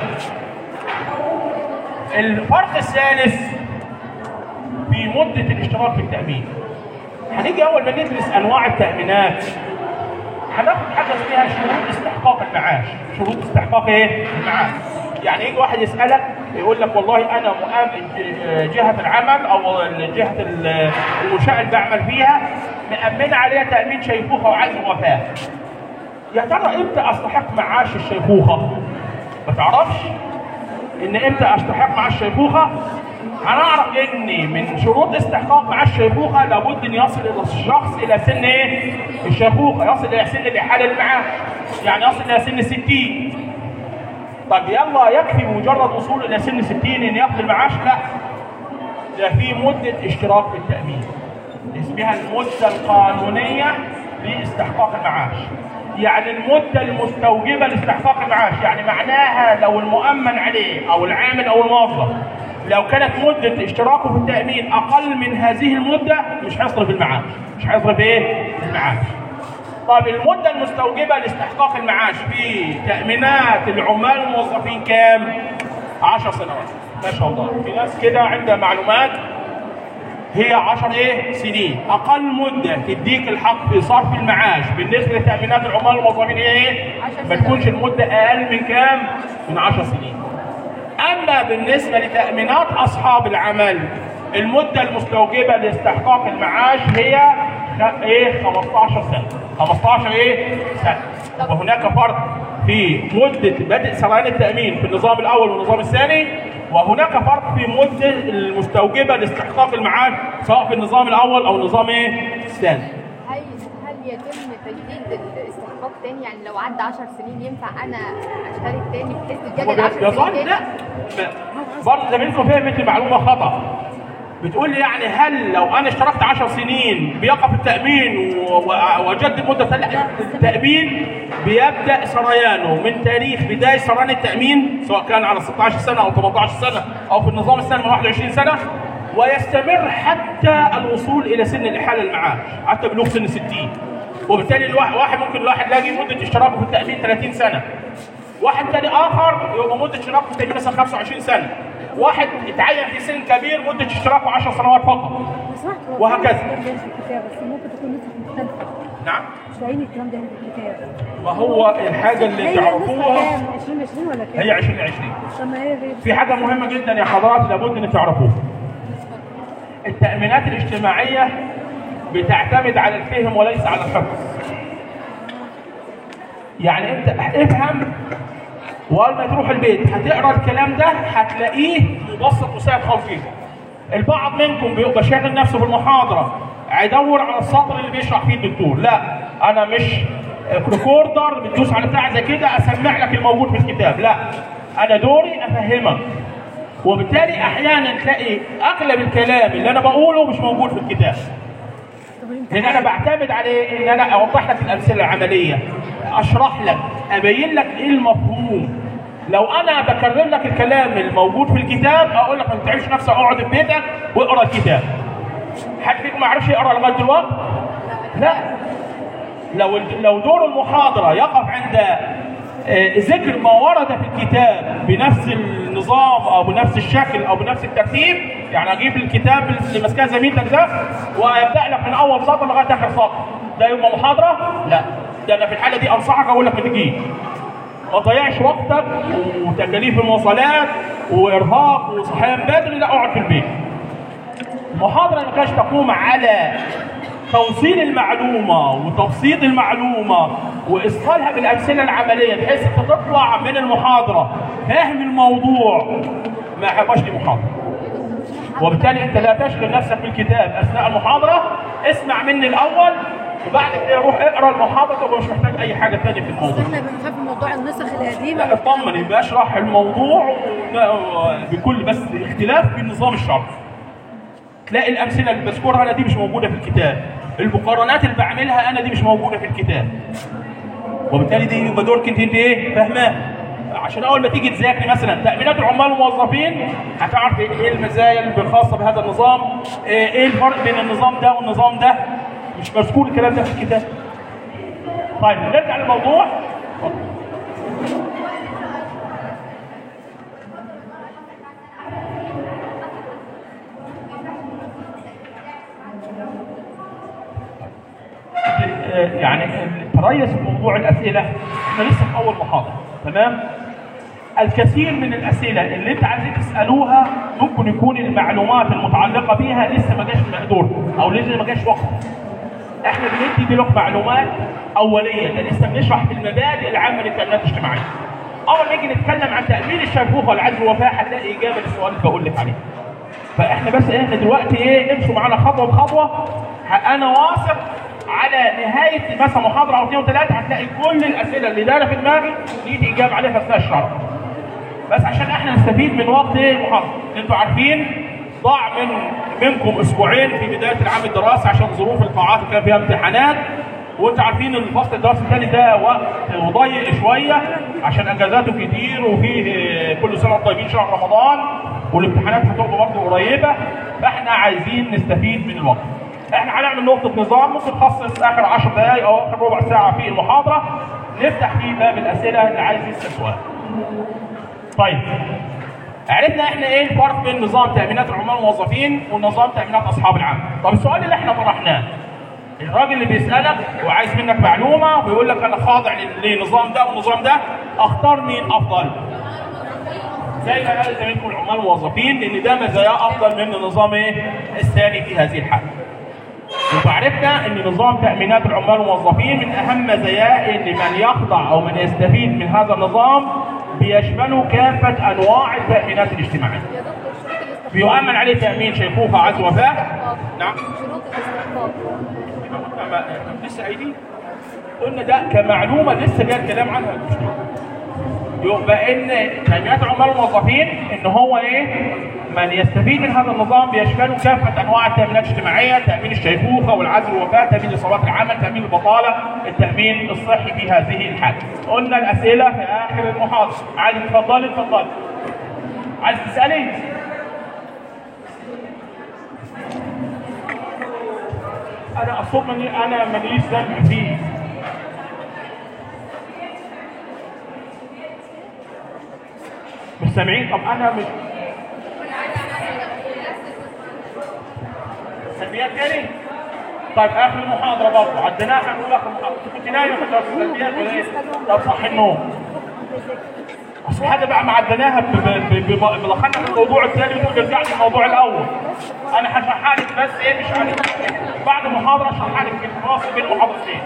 الفرق الثالث في مده الاشتراك في التامين هنيجي اول ما ندرس انواع التامينات هناخد حاجه اسمها شروط استحقاق المعاش شروط استحقاق ايه المعاش يعني يجي واحد يسالك يقول لك والله انا مؤمن جهه العمل او جهه المنشاه اللي بعمل فيها مأمنه عليها تامين شيخوخه وعزم وفاه يا ترى امتى استحق معاش الشيخوخه؟ ما تعرفش ان امتى استحق معاش الشيخوخه؟ هنعرف ان من شروط استحقاق معاش الشيخوخه لابد ان يصل الشخص الى سن ايه؟ الشيخوخه يصل الى سن الاحاله المعاش يعني يصل الى سن 60 طب يلا يكفي مجرد وصوله الى سن 60 ان ياخذ المعاش؟ لا ده في مده اشتراك في التامين اسمها المده القانونيه لاستحقاق المعاش يعني المدة المستوجبة لاستحقاق المعاش يعني معناها لو المؤمن عليه أو العامل أو الموظف لو كانت مدة اشتراكه في التأمين أقل من هذه المدة مش هيصرف المعاش مش هيصرف إيه؟ المعاش طب المدة المستوجبة لاستحقاق المعاش في تأمينات العمال والموظفين كام؟ 10 سنوات ما شاء الله في ناس كده عندها معلومات هي 10 ايه سنين اقل مده تديك الحق في صرف المعاش بالنسبه لتامينات العمال والموظفين ايه ما تكونش المده اقل من كام من 10 سنين اما بالنسبه لتامينات اصحاب العمل المده المستوجبه لاستحقاق المعاش هي ايه 15 سنه 15 ايه سنه وهناك فرق في مده بدء سريان التامين في النظام الاول والنظام الثاني وهناك فرق في مدة المستوجبة لاستحقاق المعاش سواء في النظام الأول أو النظام إيه؟ الثاني. هل هل يتم تجديد استحقاق استحقاق تاني يعني لو عدى 10 سنين ينفع انا اشترك تاني بحيث هو تتجدد 10 بيظن سنين لا تاني ب- برضه زميلكم فهمت المعلومه خطا بتقول لي يعني هل لو انا اشتركت 10 سنين بيقف التامين و- و- واجدد مده لا التامين بيبدا سريانه من تاريخ بدايه سريان التامين سواء كان على 16 سنه او 18 سنه او في النظام السنه من 21 سنه ويستمر حتى الوصول الى سن الاحاله المعاش حتى بلوغ سن 60 وبالتالي الواحد واحد ممكن الواحد يلاقي مده اشتراكه في التامين 30 سنه واحد تاني اخر يبقى مده اشتراكه في التامين مثلا 25 سنه واحد اتعين في سن كبير مده اشتراكه 10 سنوات فقط لو سمحت هو وهكذا. في كلام في الكتاب بس ممكن تكون نسخ مختلفه نعم مش لاقيين الكلام ده هنا في الكتاب ما هو الحاجه اللي هي النسخه تعرفوها كام 2020 ولا كام؟ هي 2020 طب ما هي زي في حاجه مهمه جدا يا حضرات لابد ان تعرفوها التامينات الاجتماعيه بتعتمد على الفهم وليس على الحفظ يعني انت افهم واول ما تروح البيت هتقرا الكلام ده هتلاقيه مبسط وسهل خالص جدا البعض منكم بيبقى شاغل نفسه بالمحاضره هيدور على السطر اللي بيشرح فيه الدكتور لا انا مش ريكوردر بتدوس على بتاع زي كده اسمع لك الموجود في الكتاب لا انا دوري افهمك وبالتالي احيانا تلاقي اغلب الكلام اللي انا بقوله مش موجود في الكتاب طب انت لان انا بعتمد عليه ان انا اوضح لك الامثله العمليه اشرح لك ابين لك ايه المفهوم لو انا بكرر لك الكلام الموجود في الكتاب اقول لك ما تتعبش نفسك اقعد في بيتك واقرا الكتاب حد فيكم ما يعرفش يقرا لغايه دلوقتي لا لو لو دور المحاضره يقف عند آه، ذكر ما ورد في الكتاب بنفس النظام او بنفس الشكل او بنفس الترتيب يعني اجيب الكتاب اللي ماسكاه زميلتك ده وابدا لك من اول سطر لغايه اخر سطر ده يبقى محاضره؟ لا ده انا في الحاله دي انصحك اقول لك ما تجيش ما تضيعش وقتك وتكاليف المواصلات وارهاق وصحيان بدري لا اقعد في البيت المحاضرة ما كانش تقوم على توصيل المعلومة وتبسيط المعلومة وإصقالها بالأمثلة العملية بحيث أنت تطلع من المحاضرة فاهم الموضوع ما يحبش دي محاضرة وبالتالي أنت لا تشغل نفسك بالكتاب أثناء المحاضرة اسمع مني الأول وبعد كده روح اقرا المحاضرة تبقى مش محتاج أي حاجة تانية في الموضوع احنا بنخاف من موضوع النسخ القديمه لا اطمن يبقى اشرح الموضوع بكل بس اختلاف في النظام الشرعي تلاقي الامثله اللي بذكرها انا دي مش موجوده في الكتاب المقارنات اللي بعملها انا دي مش موجوده في الكتاب وبالتالي دي يبقى دورك انت انت ايه فاهماه عشان اول ما تيجي تذاكري مثلا تامينات العمال والموظفين هتعرف ايه المزايا الخاصه بهذا النظام ايه إيه الفرق بين النظام ده والنظام ده مش مذكور الكلام ده في الكتاب طيب نرجع للموضوع اتفضل. يعني تريث في موضوع الاسئله احنا لسه في اول محاضره تمام الكثير من الاسئله اللي انت عايزين تسالوها ممكن يكون المعلومات المتعلقه بيها لسه ما جاش مقدور او لسه ما جاش وقت احنا بندي دلوقتي معلومات اوليه ده لسه بنشرح في المبادئ العامه للتامينات الاجتماعيه اول ما نيجي نتكلم عن تامين الشيخوخه والعجز والوفاه هتلاقي اجابه للسؤال اللي بقول لك عليه فاحنا بس احنا دلوقتي ايه نمشوا معانا خطوه بخطوه ه- انا واثق على نهايه مثلا محاضره او اثنين وثلاثه هتلاقي كل الاسئله اللي دايره في دماغي دي اجابه عليها اثناء الشرح بس عشان احنا نستفيد من وقت ايه المحاضره انتوا عارفين ضاع من منكم اسبوعين في بدايه العام الدراسي عشان ظروف القاعات اللي كان فيها امتحانات وانتوا عارفين ان الفصل الدراسي الثاني ده وقت وضيق شويه عشان اجازاته كتير وفيه اه، كل سنه وانتم طيبين شهر رمضان والامتحانات هتبقى برضه قريبه فاحنا عايزين نستفيد من الوقت. احنا هنعمل نقطه نظام ممكن نخصص اخر 10 دقائق او اخر ربع ساعه في المحاضره نفتح فيه باب الاسئله اللي عايز يسال سؤال. طيب عرفنا احنا ايه الفرق بين نظام تامينات العمال والموظفين ونظام تامينات اصحاب العمل طب السؤال اللي احنا طرحناه الراجل اللي بيسالك وعايز منك معلومه ويقول لك انا خاضع لل- للنظام ده والنظام ده اختار مين افضل زي ما قال زميلكم العمال والموظفين لان ده مزاياه افضل من النظام ايه الثاني في هذه الحاله يبقى عرفنا ان نظام تامينات العمال والموظفين من اهم مزاياه ان من يخضع او من يستفيد من هذا النظام بيشمله كافه انواع التامينات الاجتماعيه. يا دكتور شروط الاستحقاق بيؤمن عليه تامين شيخوخه عز وفاه. نعم. شروط الاستحقاق لسه قايلين قلنا ده كمعلومه لسه جاي الكلام عنها يبقى ان تامينات العمال والموظفين ان هو ايه؟ من يستفيد من هذا النظام بيشمله كافه انواع التامينات الاجتماعيه، تامين الشيخوخه والعزل والوفاه، تامين اصابات العمل، تامين البطاله، التامين الصحي في هذه الحاله. قلنا الاسئله في اخر المحاضره، عايز تفضلي اتفضلي. عايز تسالي؟ انا اقصد مني انا ماليش ذنب فيه مش سامعين طب انا مش سلبيات تاني طيب اخر المحاضره برضه عديناها هنقول اخر المحاضره انت كنت نايمه في درس السلبيات ولا ايه؟ طب صح النوم اصل حاجه بقى ما عديناها ب- ب- ب- ب- دخلنا في الموضوع الثاني وتقول ارجع لي الموضوع الاول انا هشرحها لك بس ايه مش عارف بعد المحاضره اشرحها لك في الفاصل بين المحاضرتين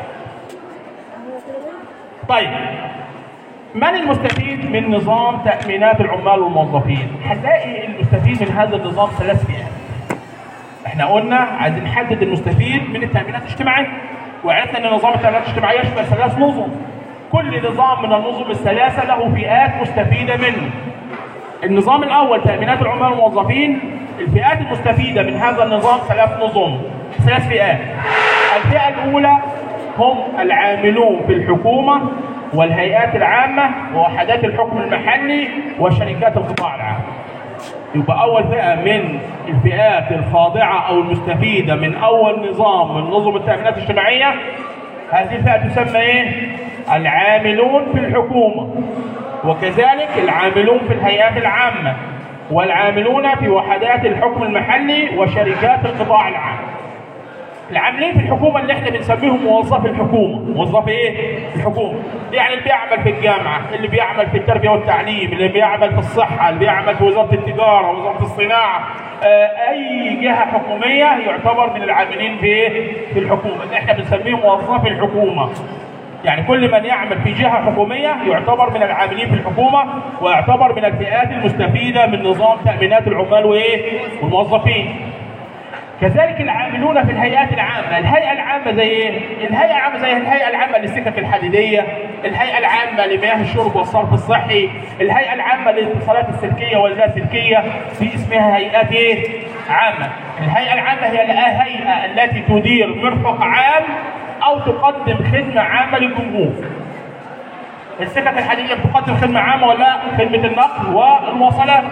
طيب من المستفيد من نظام تأمينات العمال والموظفين؟ هنلاقي المستفيد من هذا النظام ثلاث فئات. احنا قلنا عايزين نحدد المستفيد من التأمينات الاجتماعية. وعرفنا ان نظام التأمينات الاجتماعية يشمل ثلاث نظم. كل نظام من النظم الثلاثة له فئات مستفيدة منه. النظام الأول تأمينات العمال والموظفين الفئات المستفيدة من هذا النظام ثلاث نظم ثلاث فئات. الفئة الأولى هم العاملون في الحكومة والهيئات العامة ووحدات الحكم المحلي وشركات القطاع العام. يبقى أول فئة من الفئات الخاضعة أو المستفيدة من أول نظام من نظم التأمينات الاجتماعية هذه الفئة تسمى إيه؟ العاملون في الحكومة وكذلك العاملون في الهيئات العامة والعاملون في وحدات الحكم المحلي وشركات القطاع العام. العاملين في الحكومه اللي احنا بنسميهم موظفي الحكومه، موظفي ايه؟ الحكومه، يعني اللي بيعمل في الجامعه، اللي بيعمل في التربيه والتعليم، اللي بيعمل في الصحه، اللي بيعمل في وزاره التجاره، وزاره الصناعه، آه اي جهه حكوميه يعتبر من العاملين في ايه؟ في الحكومه، اللي احنا بنسميهم موظفي الحكومه. يعني كل من يعمل في جهه حكوميه يعتبر من العاملين في الحكومه ويعتبر من الفئات المستفيده من نظام تامينات العمال وايه؟ والموظفين. كذلك العاملون في الهيئات العامة، الهيئة العامة زي ايه؟ الهيئة العامة زي الهيئة العامة للسكك الحديدية، الهيئة العامة لمياه الشرب والصرف الصحي، الهيئة العامة للاتصالات السلكية واللاسلكية، دي اسمها هيئات ايه؟ عامة. الهيئة العامة هي الهيئة التي تدير مرفق عام أو تقدم خدمة عامة للجمهور. السكك الحديدية بتقدم خدمة عامة ولا خدمة النقل والمواصلات.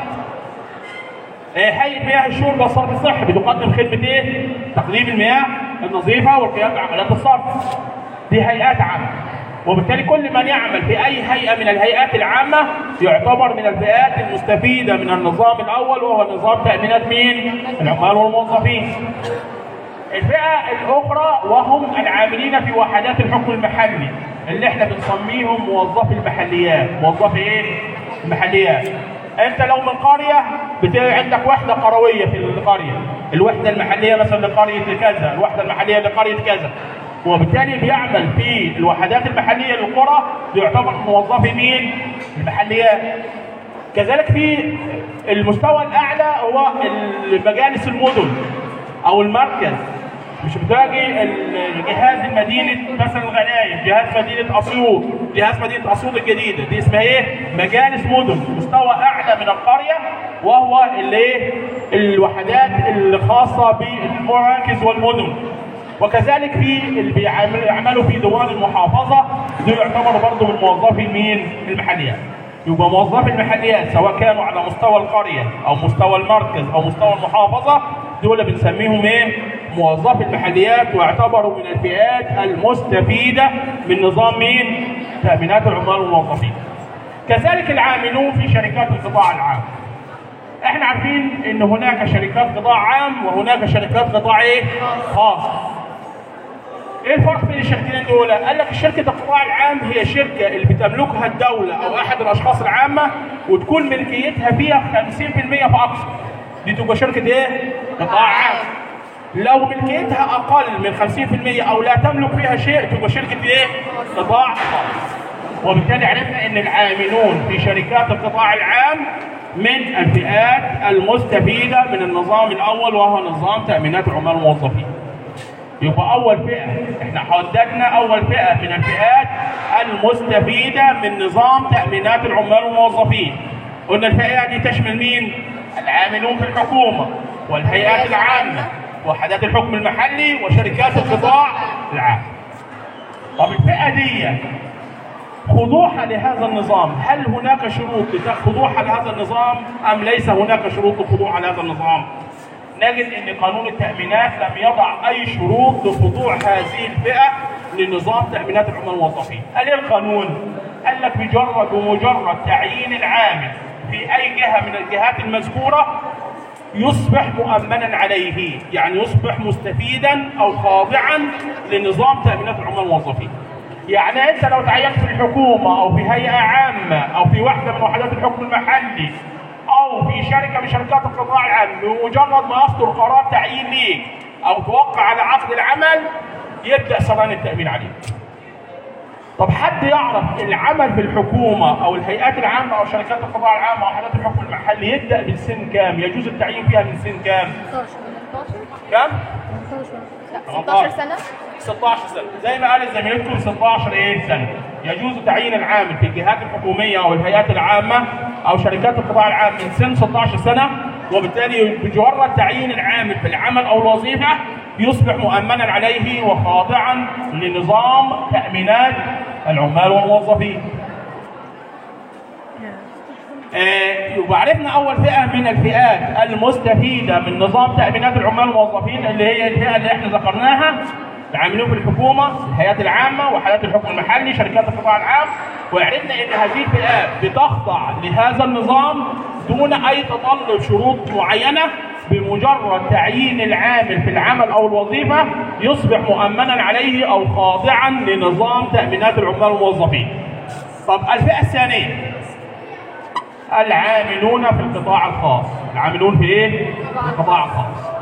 هيئه مياه الشرب والصرف الصحي بتقدم خدمه ايه؟ تقديم المياه النظيفه والقيام بعمليات الصرف. دي هيئات عامه. وبالتالي كل من يعمل في اي هيئه من الهيئات العامه يعتبر من الفئات المستفيده من النظام الاول وهو نظام تامينات مين؟ العمال والموظفين. الفئه الاخرى وهم العاملين في وحدات الحكم المحلي اللي احنا بنسميهم موظفي المحليات، موظفي ايه؟ المحليات. انت لو من قريه بتلاقي عندك وحده قرويه في القريه الوحده المحليه مثلا لقريه كذا الوحده المحليه لقريه كذا وبالتالي بيعمل في الوحدات المحليه للقرى يعتبر موظفي مين المحليات كذلك في المستوى الاعلى هو مجالس المدن او المركز مش بتلاقي جهاز المدينة مثلا الغنايم، جهاز مدينة أسيوط، جهاز مدينة أسيوط الجديدة، دي اسمها إيه؟ مجالس مدن، مستوى أعلى من القرية وهو الإيه؟ الوحدات الخاصة بالمراكز والمدن. وكذلك في اللي بيعملوا في ديوان المحافظة دول يعتبروا برضه من موظفي مين؟ المحليات. يبقى موظفي المحليات سواء كانوا على مستوى القرية أو مستوى المركز أو مستوى المحافظة دول بنسميهم ايه؟ موظفي المحليات واعتبروا من الفئات المستفيدة من نظام مين؟ تأمينات العمال والموظفين. كذلك العاملون في شركات القطاع العام. احنا عارفين ان هناك شركات قطاع عام وهناك شركات قطاع ايه؟ خاص. ايه الفرق بين الشركتين دول؟ قال لك شركه القطاع العام هي شركه اللي بتملكها الدوله او احد الاشخاص العامه وتكون ملكيتها فيها 50% فاكثر. دي تبقى شركه ايه؟ قطاع عام. لو ملكيتها اقل من 50% او لا تملك فيها شيء تبقى شركه ايه؟ قطاع خاص. وبالتالي عرفنا ان العاملون في شركات القطاع العام من الفئات المستفيده من النظام الاول وهو نظام تامينات العمال والموظفين. يبقى اول فئه احنا حددنا اول فئه من الفئات المستفيده من نظام تامينات العمال والموظفين قلنا الفئه دي تشمل مين العاملون في الحكومه والهيئات العامه وحدات الحكم المحلي وشركات القطاع العام طب الفئه دي خضوعها لهذا النظام هل هناك شروط لخضوعها لهذا النظام ام ليس هناك شروط للخضوع لهذا النظام نجد ان قانون التامينات لم يضع اي شروط لخضوع هذه الفئه لنظام تامينات العمال والموظفين قال ايه القانون قال لك بمجرد بمجرد تعيين العامل في اي جهه من الجهات المذكوره يصبح مؤمنا عليه يعني يصبح مستفيدا او خاضعا لنظام تامينات العمال والموظفين يعني انت لو تعينت في الحكومه او في هيئه عامه او في واحده من وحدات الحكم المحلي او في شركه من شركات القطاع العام بمجرد ما يصدر قرار تعيين ليك او توقع على عقد العمل يبدا سران التامين عليك. طب حد يعرف العمل في الحكومه او الهيئات العامه او شركات القطاع العام او وحدات الحكم المحلي يبدا من سن كام؟ يجوز التعيين فيها من سن كام؟ 16 كام؟ 18 لا 16 سنه 16 سنه زي ما قالت زميلتكم 16 ايه سنه يجوز تعيين العامل في الجهات الحكوميه او الهيئات العامه او شركات القطاع العام من سن 16 سنه وبالتالي بمجرد تعيين العامل في العمل او الوظيفه يصبح مؤمنا عليه وخاضعا لنظام تامينات العمال والموظفين. آه، يبقى عرفنا اول فئه من الفئات المستفيده من نظام تامينات العمال والموظفين اللي هي الفئه اللي احنا ذكرناها العاملين في الحكومه، الهيئات العامه، وحالات الحكم المحلي، شركات القطاع العام، وعرفنا ان هذه الفئات بتخضع لهذا النظام دون اي تطلب شروط معينه بمجرد تعيين العامل في العمل او الوظيفه يصبح مؤمنا عليه او خاضعا لنظام تامينات العمال والموظفين. طب الفئه الثانيه العاملون في القطاع الخاص العاملون في ايه في القطاع الخاص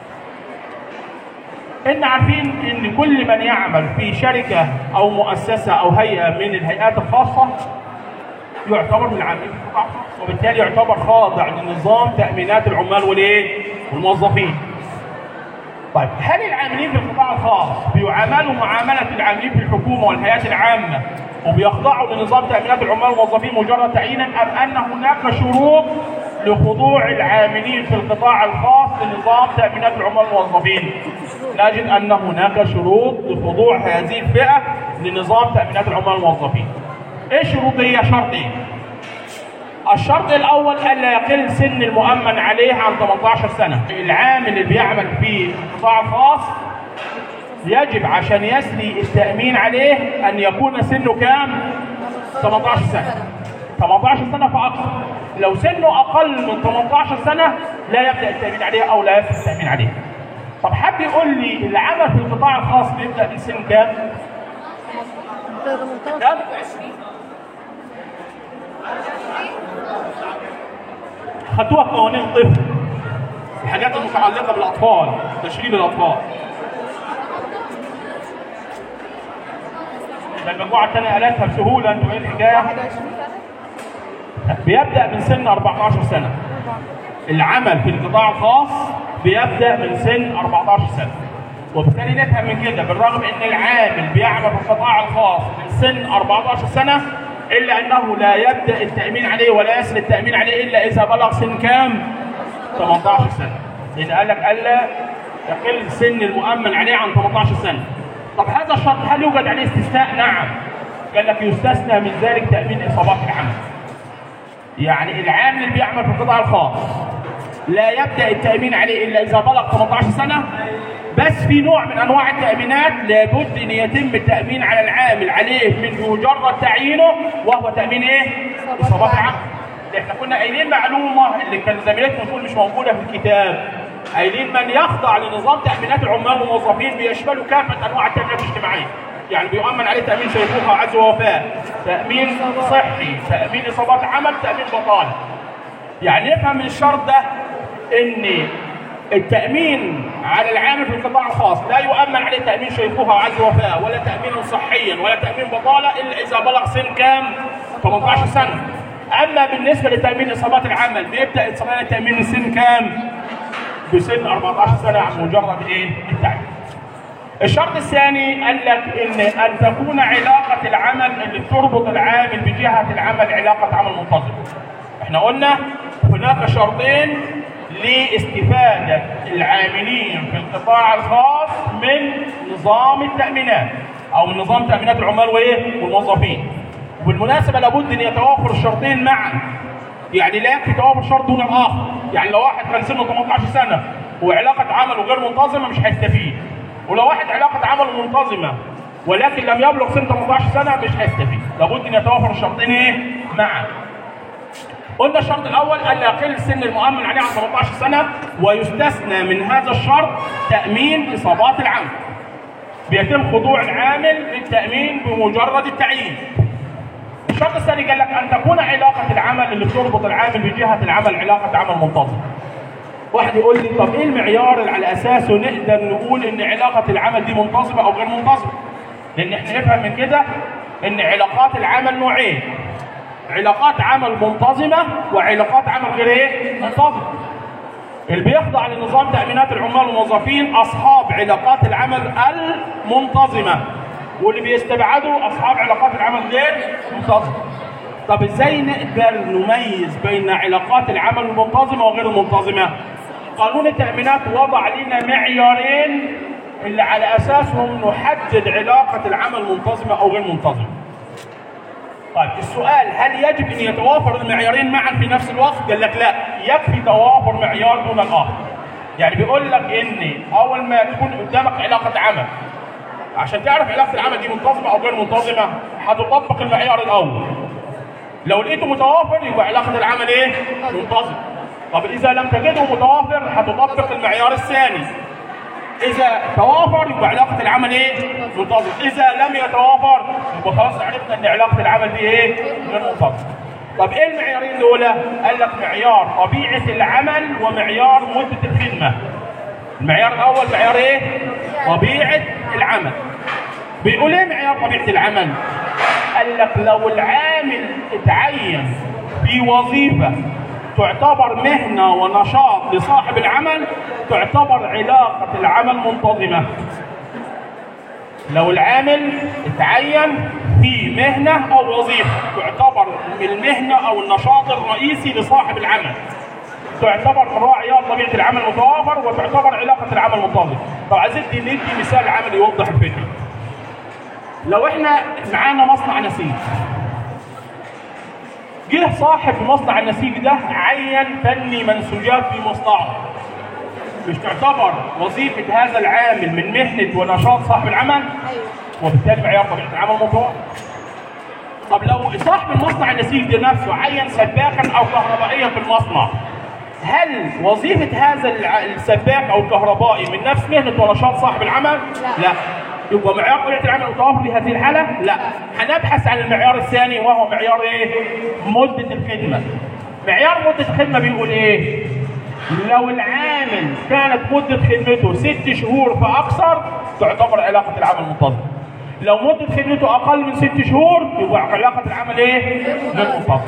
ان عارفين ان كل من يعمل في شركه او مؤسسه او هيئه من الهيئات الخاصه يعتبر من العاملين في القطاع الخاص وبالتالي يعتبر خاضع لنظام تامينات العمال والايه والموظفين طيب هل العاملين في القطاع الخاص بيعاملوا معامله العاملين في الحكومه والهيئات العامه وبيخضعوا لنظام تامينات العمال والموظفين مجرد تعيينا ام ان هناك شروط لخضوع العاملين في القطاع الخاص لنظام تامينات العمال والموظفين؟ نجد ان هناك شروط لخضوع هذه الفئه لنظام تامينات العمال والموظفين. ايه الشروط هي؟ شرط ايه؟ الشرط الاول الا يقل سن المؤمن عليه عن 18 سنه العامل اللي بيعمل في القطاع الخاص يجب عشان يسري التامين عليه ان يكون سنه كام 18 سنه 18 سنه فاكثر لو سنه اقل من 18 سنه لا يبدا التامين عليه او لا يسري التامين عليه طب حد يقول لي العمل في القطاع الخاص بيبدا من سن كام 18 كام خدوها في قوانين الطفل الحاجات المتعلقه بالاطفال تشريب الاطفال ده المجموعه الثانيه قالتها بسهوله انتوا ايه الحكايه 21 سنه بيبدا من سن 14 سنه العمل في القطاع الخاص بيبدا من سن 14 سنه وبالتالي نفهم من كده بالرغم ان العامل بيعمل في القطاع الخاص من سن 14 سنه الا انه لا يبدا التامين عليه ولا يصل التامين عليه الا اذا بلغ سن كام 18 سنه لان قال لك الا يقل سن المؤمن عليه عن 18 سنه طب هذا الشرط هل يوجد عليه استثناء نعم قال لك يستثنى من ذلك تامين اصابات العمل يعني العامل اللي بيعمل في القطاع الخاص لا يبدا التامين عليه الا اذا بلغ 18 سنه بس في نوع من انواع التامينات لابد ان يتم التامين على العامل عليه من مجرد تعيينه وهو تامين ايه؟ اصابات العمل. احنا كنا قايلين معلومه اللي كان زميلتنا بتقول مش موجوده في الكتاب. قايلين من يخضع لنظام تامينات العمال والموظفين بيشملوا كافه انواع التامينات الاجتماعيه. يعني بيؤمن عليه تامين شيخوخه وعزل ووفاه، تامين صحي، تامين اصابات عمل، تامين بطاله. يعني نفهم من الشرط ده ان التأمين على العامل في القطاع الخاص لا يؤمن عليه تأمين شيخوخة وعزل وفاة ولا تأمين صحيا ولا تأمين بطالة إلا إذا بلغ سن كام؟ 18 سنة. أما بالنسبة لتأمين إصابات العمل بيبدأ إصابات التأمين من سن كام؟ بسن 14 سنة عن مجرد إيه؟ التعيين. الشرط الثاني قال لك ان ان تكون علاقه العمل اللي بتربط العامل بجهه العمل علاقه عمل منتظمه. احنا قلنا هناك شرطين لاستفاده العاملين في القطاع الخاص من نظام التامينات او من نظام تامينات العمال وايه والموظفين. وبالمناسبه لابد ان يتوافر الشرطين معا. يعني لا يكفي توافر شرط دون الاخر، يعني لو واحد كان سنه 18 سنه وعلاقه عمله غير منتظمه مش هيستفيد. ولو واحد علاقه عمل منتظمه ولكن لم يبلغ سن 18 سنه مش هيستفيد لابد ان يتوافر الشرطين ايه معا قلنا الشرط الاول الا يقل سن المؤمن عليه عن 18 سنه ويستثنى من هذا الشرط تامين اصابات العمل بيتم خضوع العامل للتامين بمجرد التعيين الشرط الثاني قال لك ان تكون علاقه العمل اللي بتربط العامل بجهه العمل علاقه عمل منتظمه واحد يقول لي طب ايه المعيار اللي على اساسه نقدر نقول ان علاقه العمل دي منتظمه او غير منتظمه؟ لان احنا نفهم من كده ان علاقات العمل نوعين. علاقات عمل منتظمه وعلاقات عمل غير ايه؟ منتظمه. اللي بيخضع لنظام تامينات العمال والموظفين اصحاب علاقات العمل المنتظمه واللي بيستبعدوا اصحاب علاقات العمل غير منتظمه. طب ازاي نقدر نميز بين علاقات العمل المنتظمه وغير المنتظمه؟ قانون التأمينات وضع لنا معيارين اللي على أساسهم نحدد علاقة العمل منتظمة أو غير منتظمة. طيب السؤال هل يجب أن يتوافر المعيارين معا في نفس الوقت؟ قال لك لا يكفي توافر معيار دون الآخر. يعني بيقول لك إن أول ما تكون قدامك علاقة عمل عشان تعرف علاقة العمل دي منتظمة أو غير منتظمة هتطبق المعيار الأول. لو لقيته متوافر يبقى علاقة العمل إيه؟ منتظمة. طب إذا لم تجده متوافر هتطبق المعيار الثاني. إذا توافر يبقى علاقة العمل إيه؟ منتظم. إذا لم يتوافر يبقى خلاص عرفنا إن علاقة العمل دي إيه؟ غير منتظمة. طب إيه المعيارين دول؟ قال لك معيار طبيعة العمل ومعيار مدة الخدمة. المعيار الأول معيار إيه؟ طبيعة العمل. بيقول إيه معيار طبيعة العمل؟ قال لك لو العامل اتعين في وظيفة تعتبر مهنة ونشاط لصاحب العمل تعتبر علاقة العمل منتظمة لو العامل اتعين في مهنة أو وظيفة تعتبر المهنة أو النشاط الرئيسي لصاحب العمل تعتبر راعي طبيعة العمل متوافر وتعتبر علاقة العمل منتظمة طب عايزين ندي مثال عملي يوضح الفكرة لو احنا معانا مصنع نسيج جه صاحب مصنع النسيج ده عين فني منسوجات في مصنعه مش تعتبر وظيفة هذا العامل من مهنة ونشاط صاحب العمل ايوه وبالتالي معيار طبيعة العمل متوافر طب لو صاحب المصنع النسيج ده نفسه عين سباكا او كهربائيا في المصنع هل وظيفة هذا الع- السباك او الكهربائي من نفس مهنة ونشاط صاحب العمل؟ لا. لا يبقى معيار طبيعة العمل متوافر في هذه الحالة؟ لا هنبحث عن المعيار الثاني وهو معيار ايه؟ مدة الخدمة معيار مدة الخدمة بيقول ايه؟ لو العامل كانت مدة خدمته ست شهور فأكثر تعتبر علاقة العمل منتظمة. لو مدة خدمته أقل من ست شهور يبقى علاقة العمل إيه؟ غير منتظمة.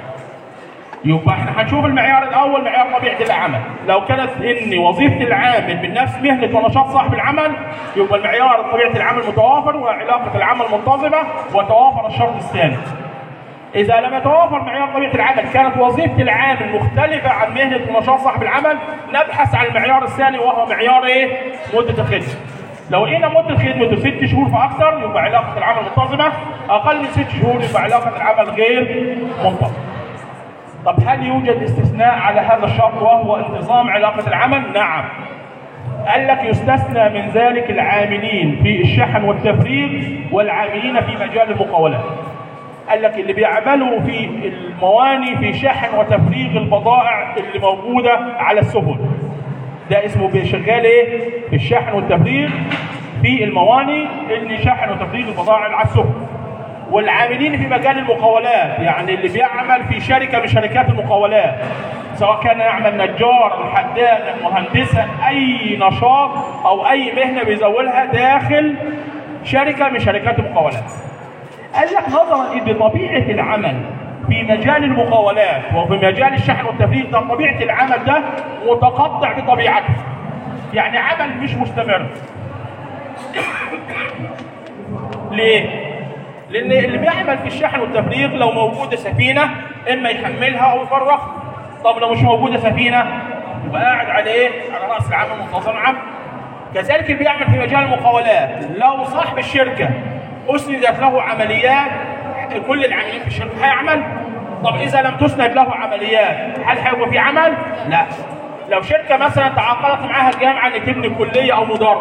يبقى احنا هنشوف المعيار الأول معيار طبيعة العمل. لو كانت إن وظيفة العامل من نفس مهنة ونشاط صاحب العمل يبقى المعيار طبيعة العمل متوافر وعلاقة العمل منتظمة وتوافر الشرط الثاني. إذا لم يتوافر معيار طبيعة العمل كانت وظيفة العامل مختلفة عن مهنة ونشاط صاحب العمل نبحث عن المعيار الثاني وهو معيار إيه؟ مدة الخدمة. لو لقينا مدة خدمته ست شهور فأكثر يبقى علاقة العمل منتظمة، أقل من ست شهور يبقى علاقة العمل غير منتظمة. طب هل يوجد استثناء على هذا الشرط وهو انتظام علاقة العمل؟ نعم. قال لك يستثنى من ذلك العاملين في الشحن والتفريغ والعاملين في مجال المقاولات. قال لك اللي بيعملوا في المواني في شحن وتفريغ البضائع اللي موجوده على السفن. ده اسمه شغال ايه؟ في الشحن والتفريغ في المواني اللي شحن وتفريغ البضائع على السفن. والعاملين في مجال المقاولات يعني اللي بيعمل في شركه من شركات المقاولات سواء كان يعمل نجار حدادا مهندسا اي نشاط او اي مهنه بيزولها داخل شركه من شركات المقاولات. قال لك نظرا ان طبيعه العمل في مجال المقاولات وفي مجال الشحن والتفريغ ده طبيعه العمل ده متقطع بطبيعته. يعني عمل مش مستمر. ليه؟ لأن اللي بيعمل في الشحن والتفريغ لو موجودة سفينة إما يحملها أو يفرغها. طب لو مش موجودة سفينة يبقى قاعد على إيه؟ على رأس العمل منتظم عام. كذلك اللي بيعمل في مجال المقاولات لو صاحب الشركة أسندت له عمليات كل العاملين في الشركة هيعمل؟ طب إذا لم تسند له عمليات هل هيبقى في عمل؟ لا. لو شركة مثلا تعاقدت معاها الجامعة إن تبني كلية أو مدرج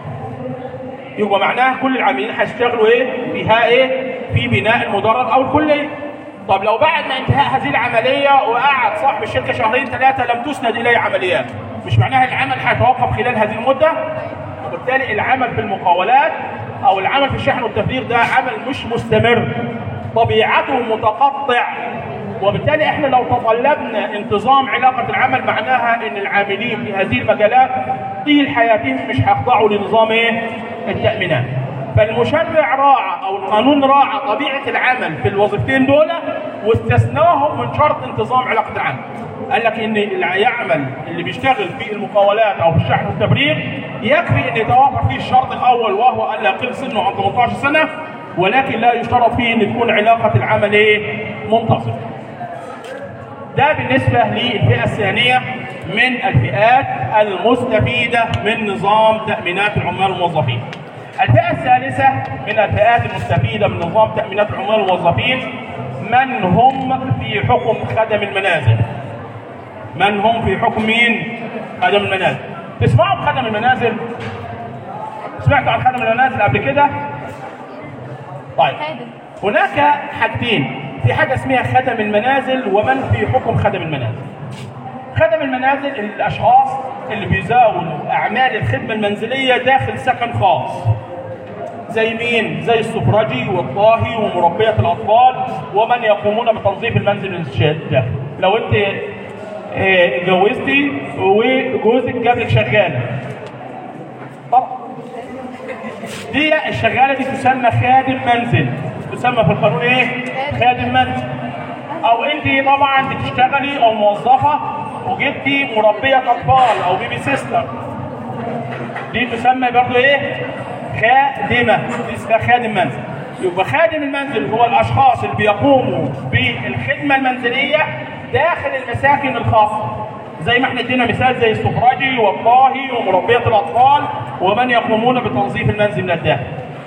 يبقى معناها كل العاملين هيشتغلوا ايه؟ فيها ايه؟ في بناء المدرج او الكليه. طب لو بعد ما انتهاء هذه العمليه وقعد صاحب الشركه شهرين ثلاثه لم تسند اليه عمليات، مش معناها العمل هيتوقف خلال هذه المده؟ وبالتالي العمل في المقاولات او العمل في الشحن والتفريغ ده عمل مش مستمر. طبيعته متقطع وبالتالي احنا لو تطلبنا انتظام علاقه العمل معناها ان العاملين في هذه المجالات طيل حياتهم مش هيخضعوا لنظام ايه؟ التامينات. فالمشرع راعى او القانون راعى طبيعه العمل في الوظيفتين دول واستثناهم من شرط انتظام علاقه العمل. قال لك ان اللي يعمل اللي بيشتغل في المقاولات او في الشحن والتبريد يكفي ان يتوافر فيه الشرط الاول وهو الا يقل سنه عن 18 سنه ولكن لا يشترط فيه ان تكون علاقه العمل ايه؟ منتظمه. ده بالنسبة للفئة الثانية من الفئات المستفيدة من نظام تأمينات العمال والموظفين. الفئة الثالثة من الفئات المستفيدة من نظام تأمينات العمال والموظفين من هم في حكم خدم المنازل. من هم في حكم مين؟ خدم المنازل. تسمعوا بخدم المنازل؟ سمعتوا عن خدم المنازل قبل كده؟ طيب خادم هناك حاجتين في حاجة اسمها خدم المنازل ومن في حكم خدم المنازل خدم المنازل الأشخاص اللي بيزاولوا أعمال الخدمة المنزلية داخل سكن خاص زي مين؟ زي السفرجي والطاهي ومربية الأطفال ومن يقومون بتنظيف المنزل الداخلي لو أنت آه، اتجوزتي وجوزك جاب لك شغالة طبعا دي الشغاله دي تسمى خادم منزل تسمى في القانون ايه؟ خادم منزل او انت طبعا بتشتغلي او موظفه وجبتي مربيه اطفال او بيبي سيستر دي تسمى برضو ايه؟ خادمه دي اسمها خادم منزل يبقى خادم المنزل هو الاشخاص اللي بيقوموا بالخدمه المنزليه داخل المساكن الخاصه زي ما احنا ادينا مثال زي السفراجي والطاهي ومربيه الاطفال ومن يقومون بتنظيف المنزل من الداخل.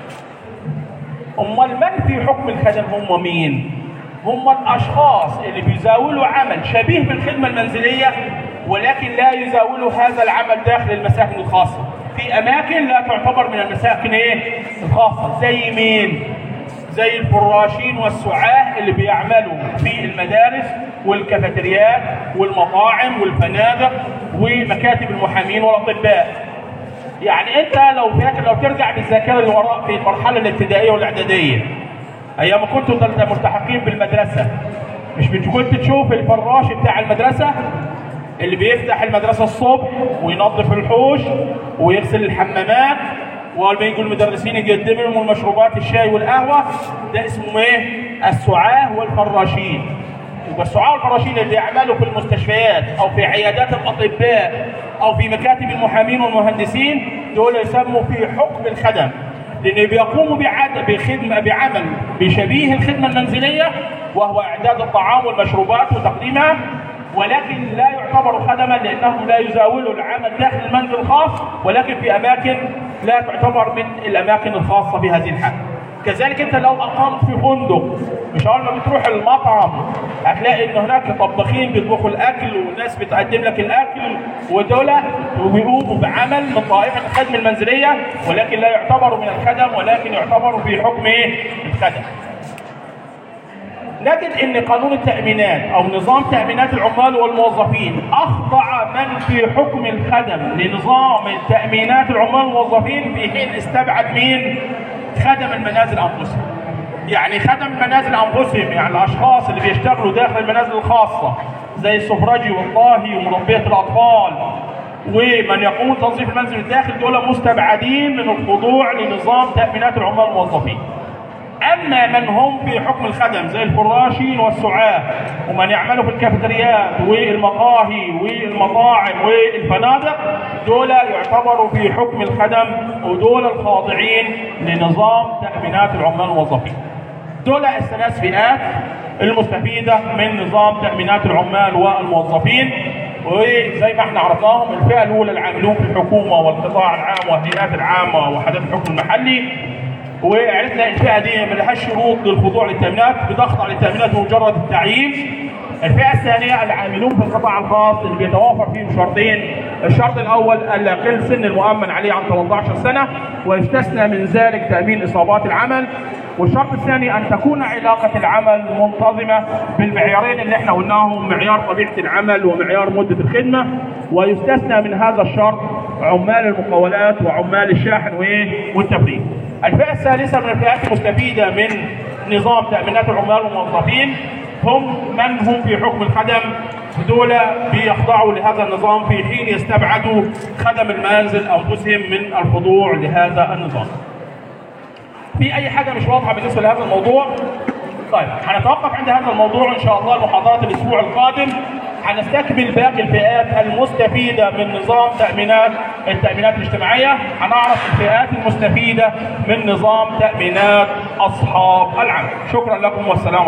امال من في حكم الخدم هم مين؟ هم الاشخاص اللي بيزاولوا عمل شبيه بالخدمه المنزليه ولكن لا يزاولوا هذا العمل داخل المساكن الخاصه. في اماكن لا تعتبر من المساكن ايه؟ الخاصه زي مين؟ زي الفراشين والسعاة اللي بيعملوا في المدارس والكافيتريات والمطاعم والفنادق ومكاتب المحامين والاطباء. يعني انت لو فاكر لو ترجع بالذاكره لوراء في المرحله الابتدائيه والاعداديه ايام ما كنتوا تل- ملتحقين بالمدرسه مش بت- كنت تشوف الفراش بتاع المدرسه اللي بيفتح المدرسه الصبح وينظف الحوش ويغسل الحمامات ولما يجوا المدرسين يقدموا لهم المشروبات الشاي والقهوه ده اسمه ايه؟ السعاه والفراشين يبقى السعاة والفراشين اللي يعملوا في المستشفيات او في عيادات الاطباء او في مكاتب المحامين والمهندسين دول يسموا في حكم الخدم لان بيقوموا بعد بخدمه بعمل بشبيه الخدمه المنزليه وهو اعداد الطعام والمشروبات وتقديمها ولكن لا يعتبر خدما لانهم لا يزاولوا العمل داخل المنزل الخاص ولكن في اماكن لا تعتبر من الاماكن الخاصه بهذه الحاله. كذلك انت لو اقمت في فندق مش اول ما بتروح المطعم هتلاقي ان هناك طباخين بيطبخوا الاكل وناس بتقدم لك الاكل ودول وبيقوموا بعمل من طائفه الخدمه المنزليه ولكن لا يعتبروا من الخدم ولكن يعتبروا في حكم ايه؟ الخدم. نجد ان قانون التامينات او نظام تامينات العمال والموظفين اخضع من في حكم الخدم لنظام تامينات العمال والموظفين في حين استبعد مين؟ خدم المنازل انفسهم. يعني خدم المنازل انفسهم يعني الاشخاص اللي بيشتغلوا داخل المنازل الخاصه زي السفرجي والطاهي ومربيه الاطفال ومن يقوم بتنظيف المنزل الداخل دول مستبعدين من الخضوع لنظام تامينات العمال والموظفين. اما من هم في حكم الخدم زي الفراشين والسعاة ومن يعملوا في الكافيتريات والمقاهي والمطاعم والفنادق دول يعتبروا في حكم الخدم ودول الخاضعين لنظام تأمينات العمال والموظفين دول الثلاث فئات المستفيدة من نظام تأمينات العمال والموظفين وزي ما احنا عرفناهم الفئة الأولى العاملون في الحكومة والقطاع العام والهيئات العامة ووحدات الحكم المحلي وعرفنا الفئة دي ما لهاش شروط للخضوع للتأمينات بتخضع للتأمينات بمجرد التعيين الفئة الثانية العاملون في القطاع الخاص اللي بيتوافر فيهم شرطين الشرط الأول ألا يقل سن المؤمن عليه عن 18 سنة ويستثنى من ذلك تأمين إصابات العمل والشرط الثاني أن تكون علاقة العمل منتظمة بالمعيارين اللي احنا قلناهم معيار طبيعة العمل ومعيار مدة الخدمة ويستثنى من هذا الشرط عمال المقاولات وعمال الشاحن وإيه والتفريغ. الفئة الثالثة من الفئات المستفيدة من نظام تأمينات العمال والموظفين هم من هم في حكم الخدم دول بيخضعوا لهذا النظام في حين يستبعدوا خدم المنزل انفسهم من الخضوع لهذا النظام. في اي حاجه مش واضحه بالنسبه لهذا الموضوع؟ طيب هنتوقف عند هذا الموضوع ان شاء الله المحاضرات الاسبوع القادم هنستكمل باقي الفئات المستفيده من نظام تامينات التامينات الاجتماعيه هنعرف الفئات المستفيده من نظام تامينات اصحاب العمل شكرا لكم والسلام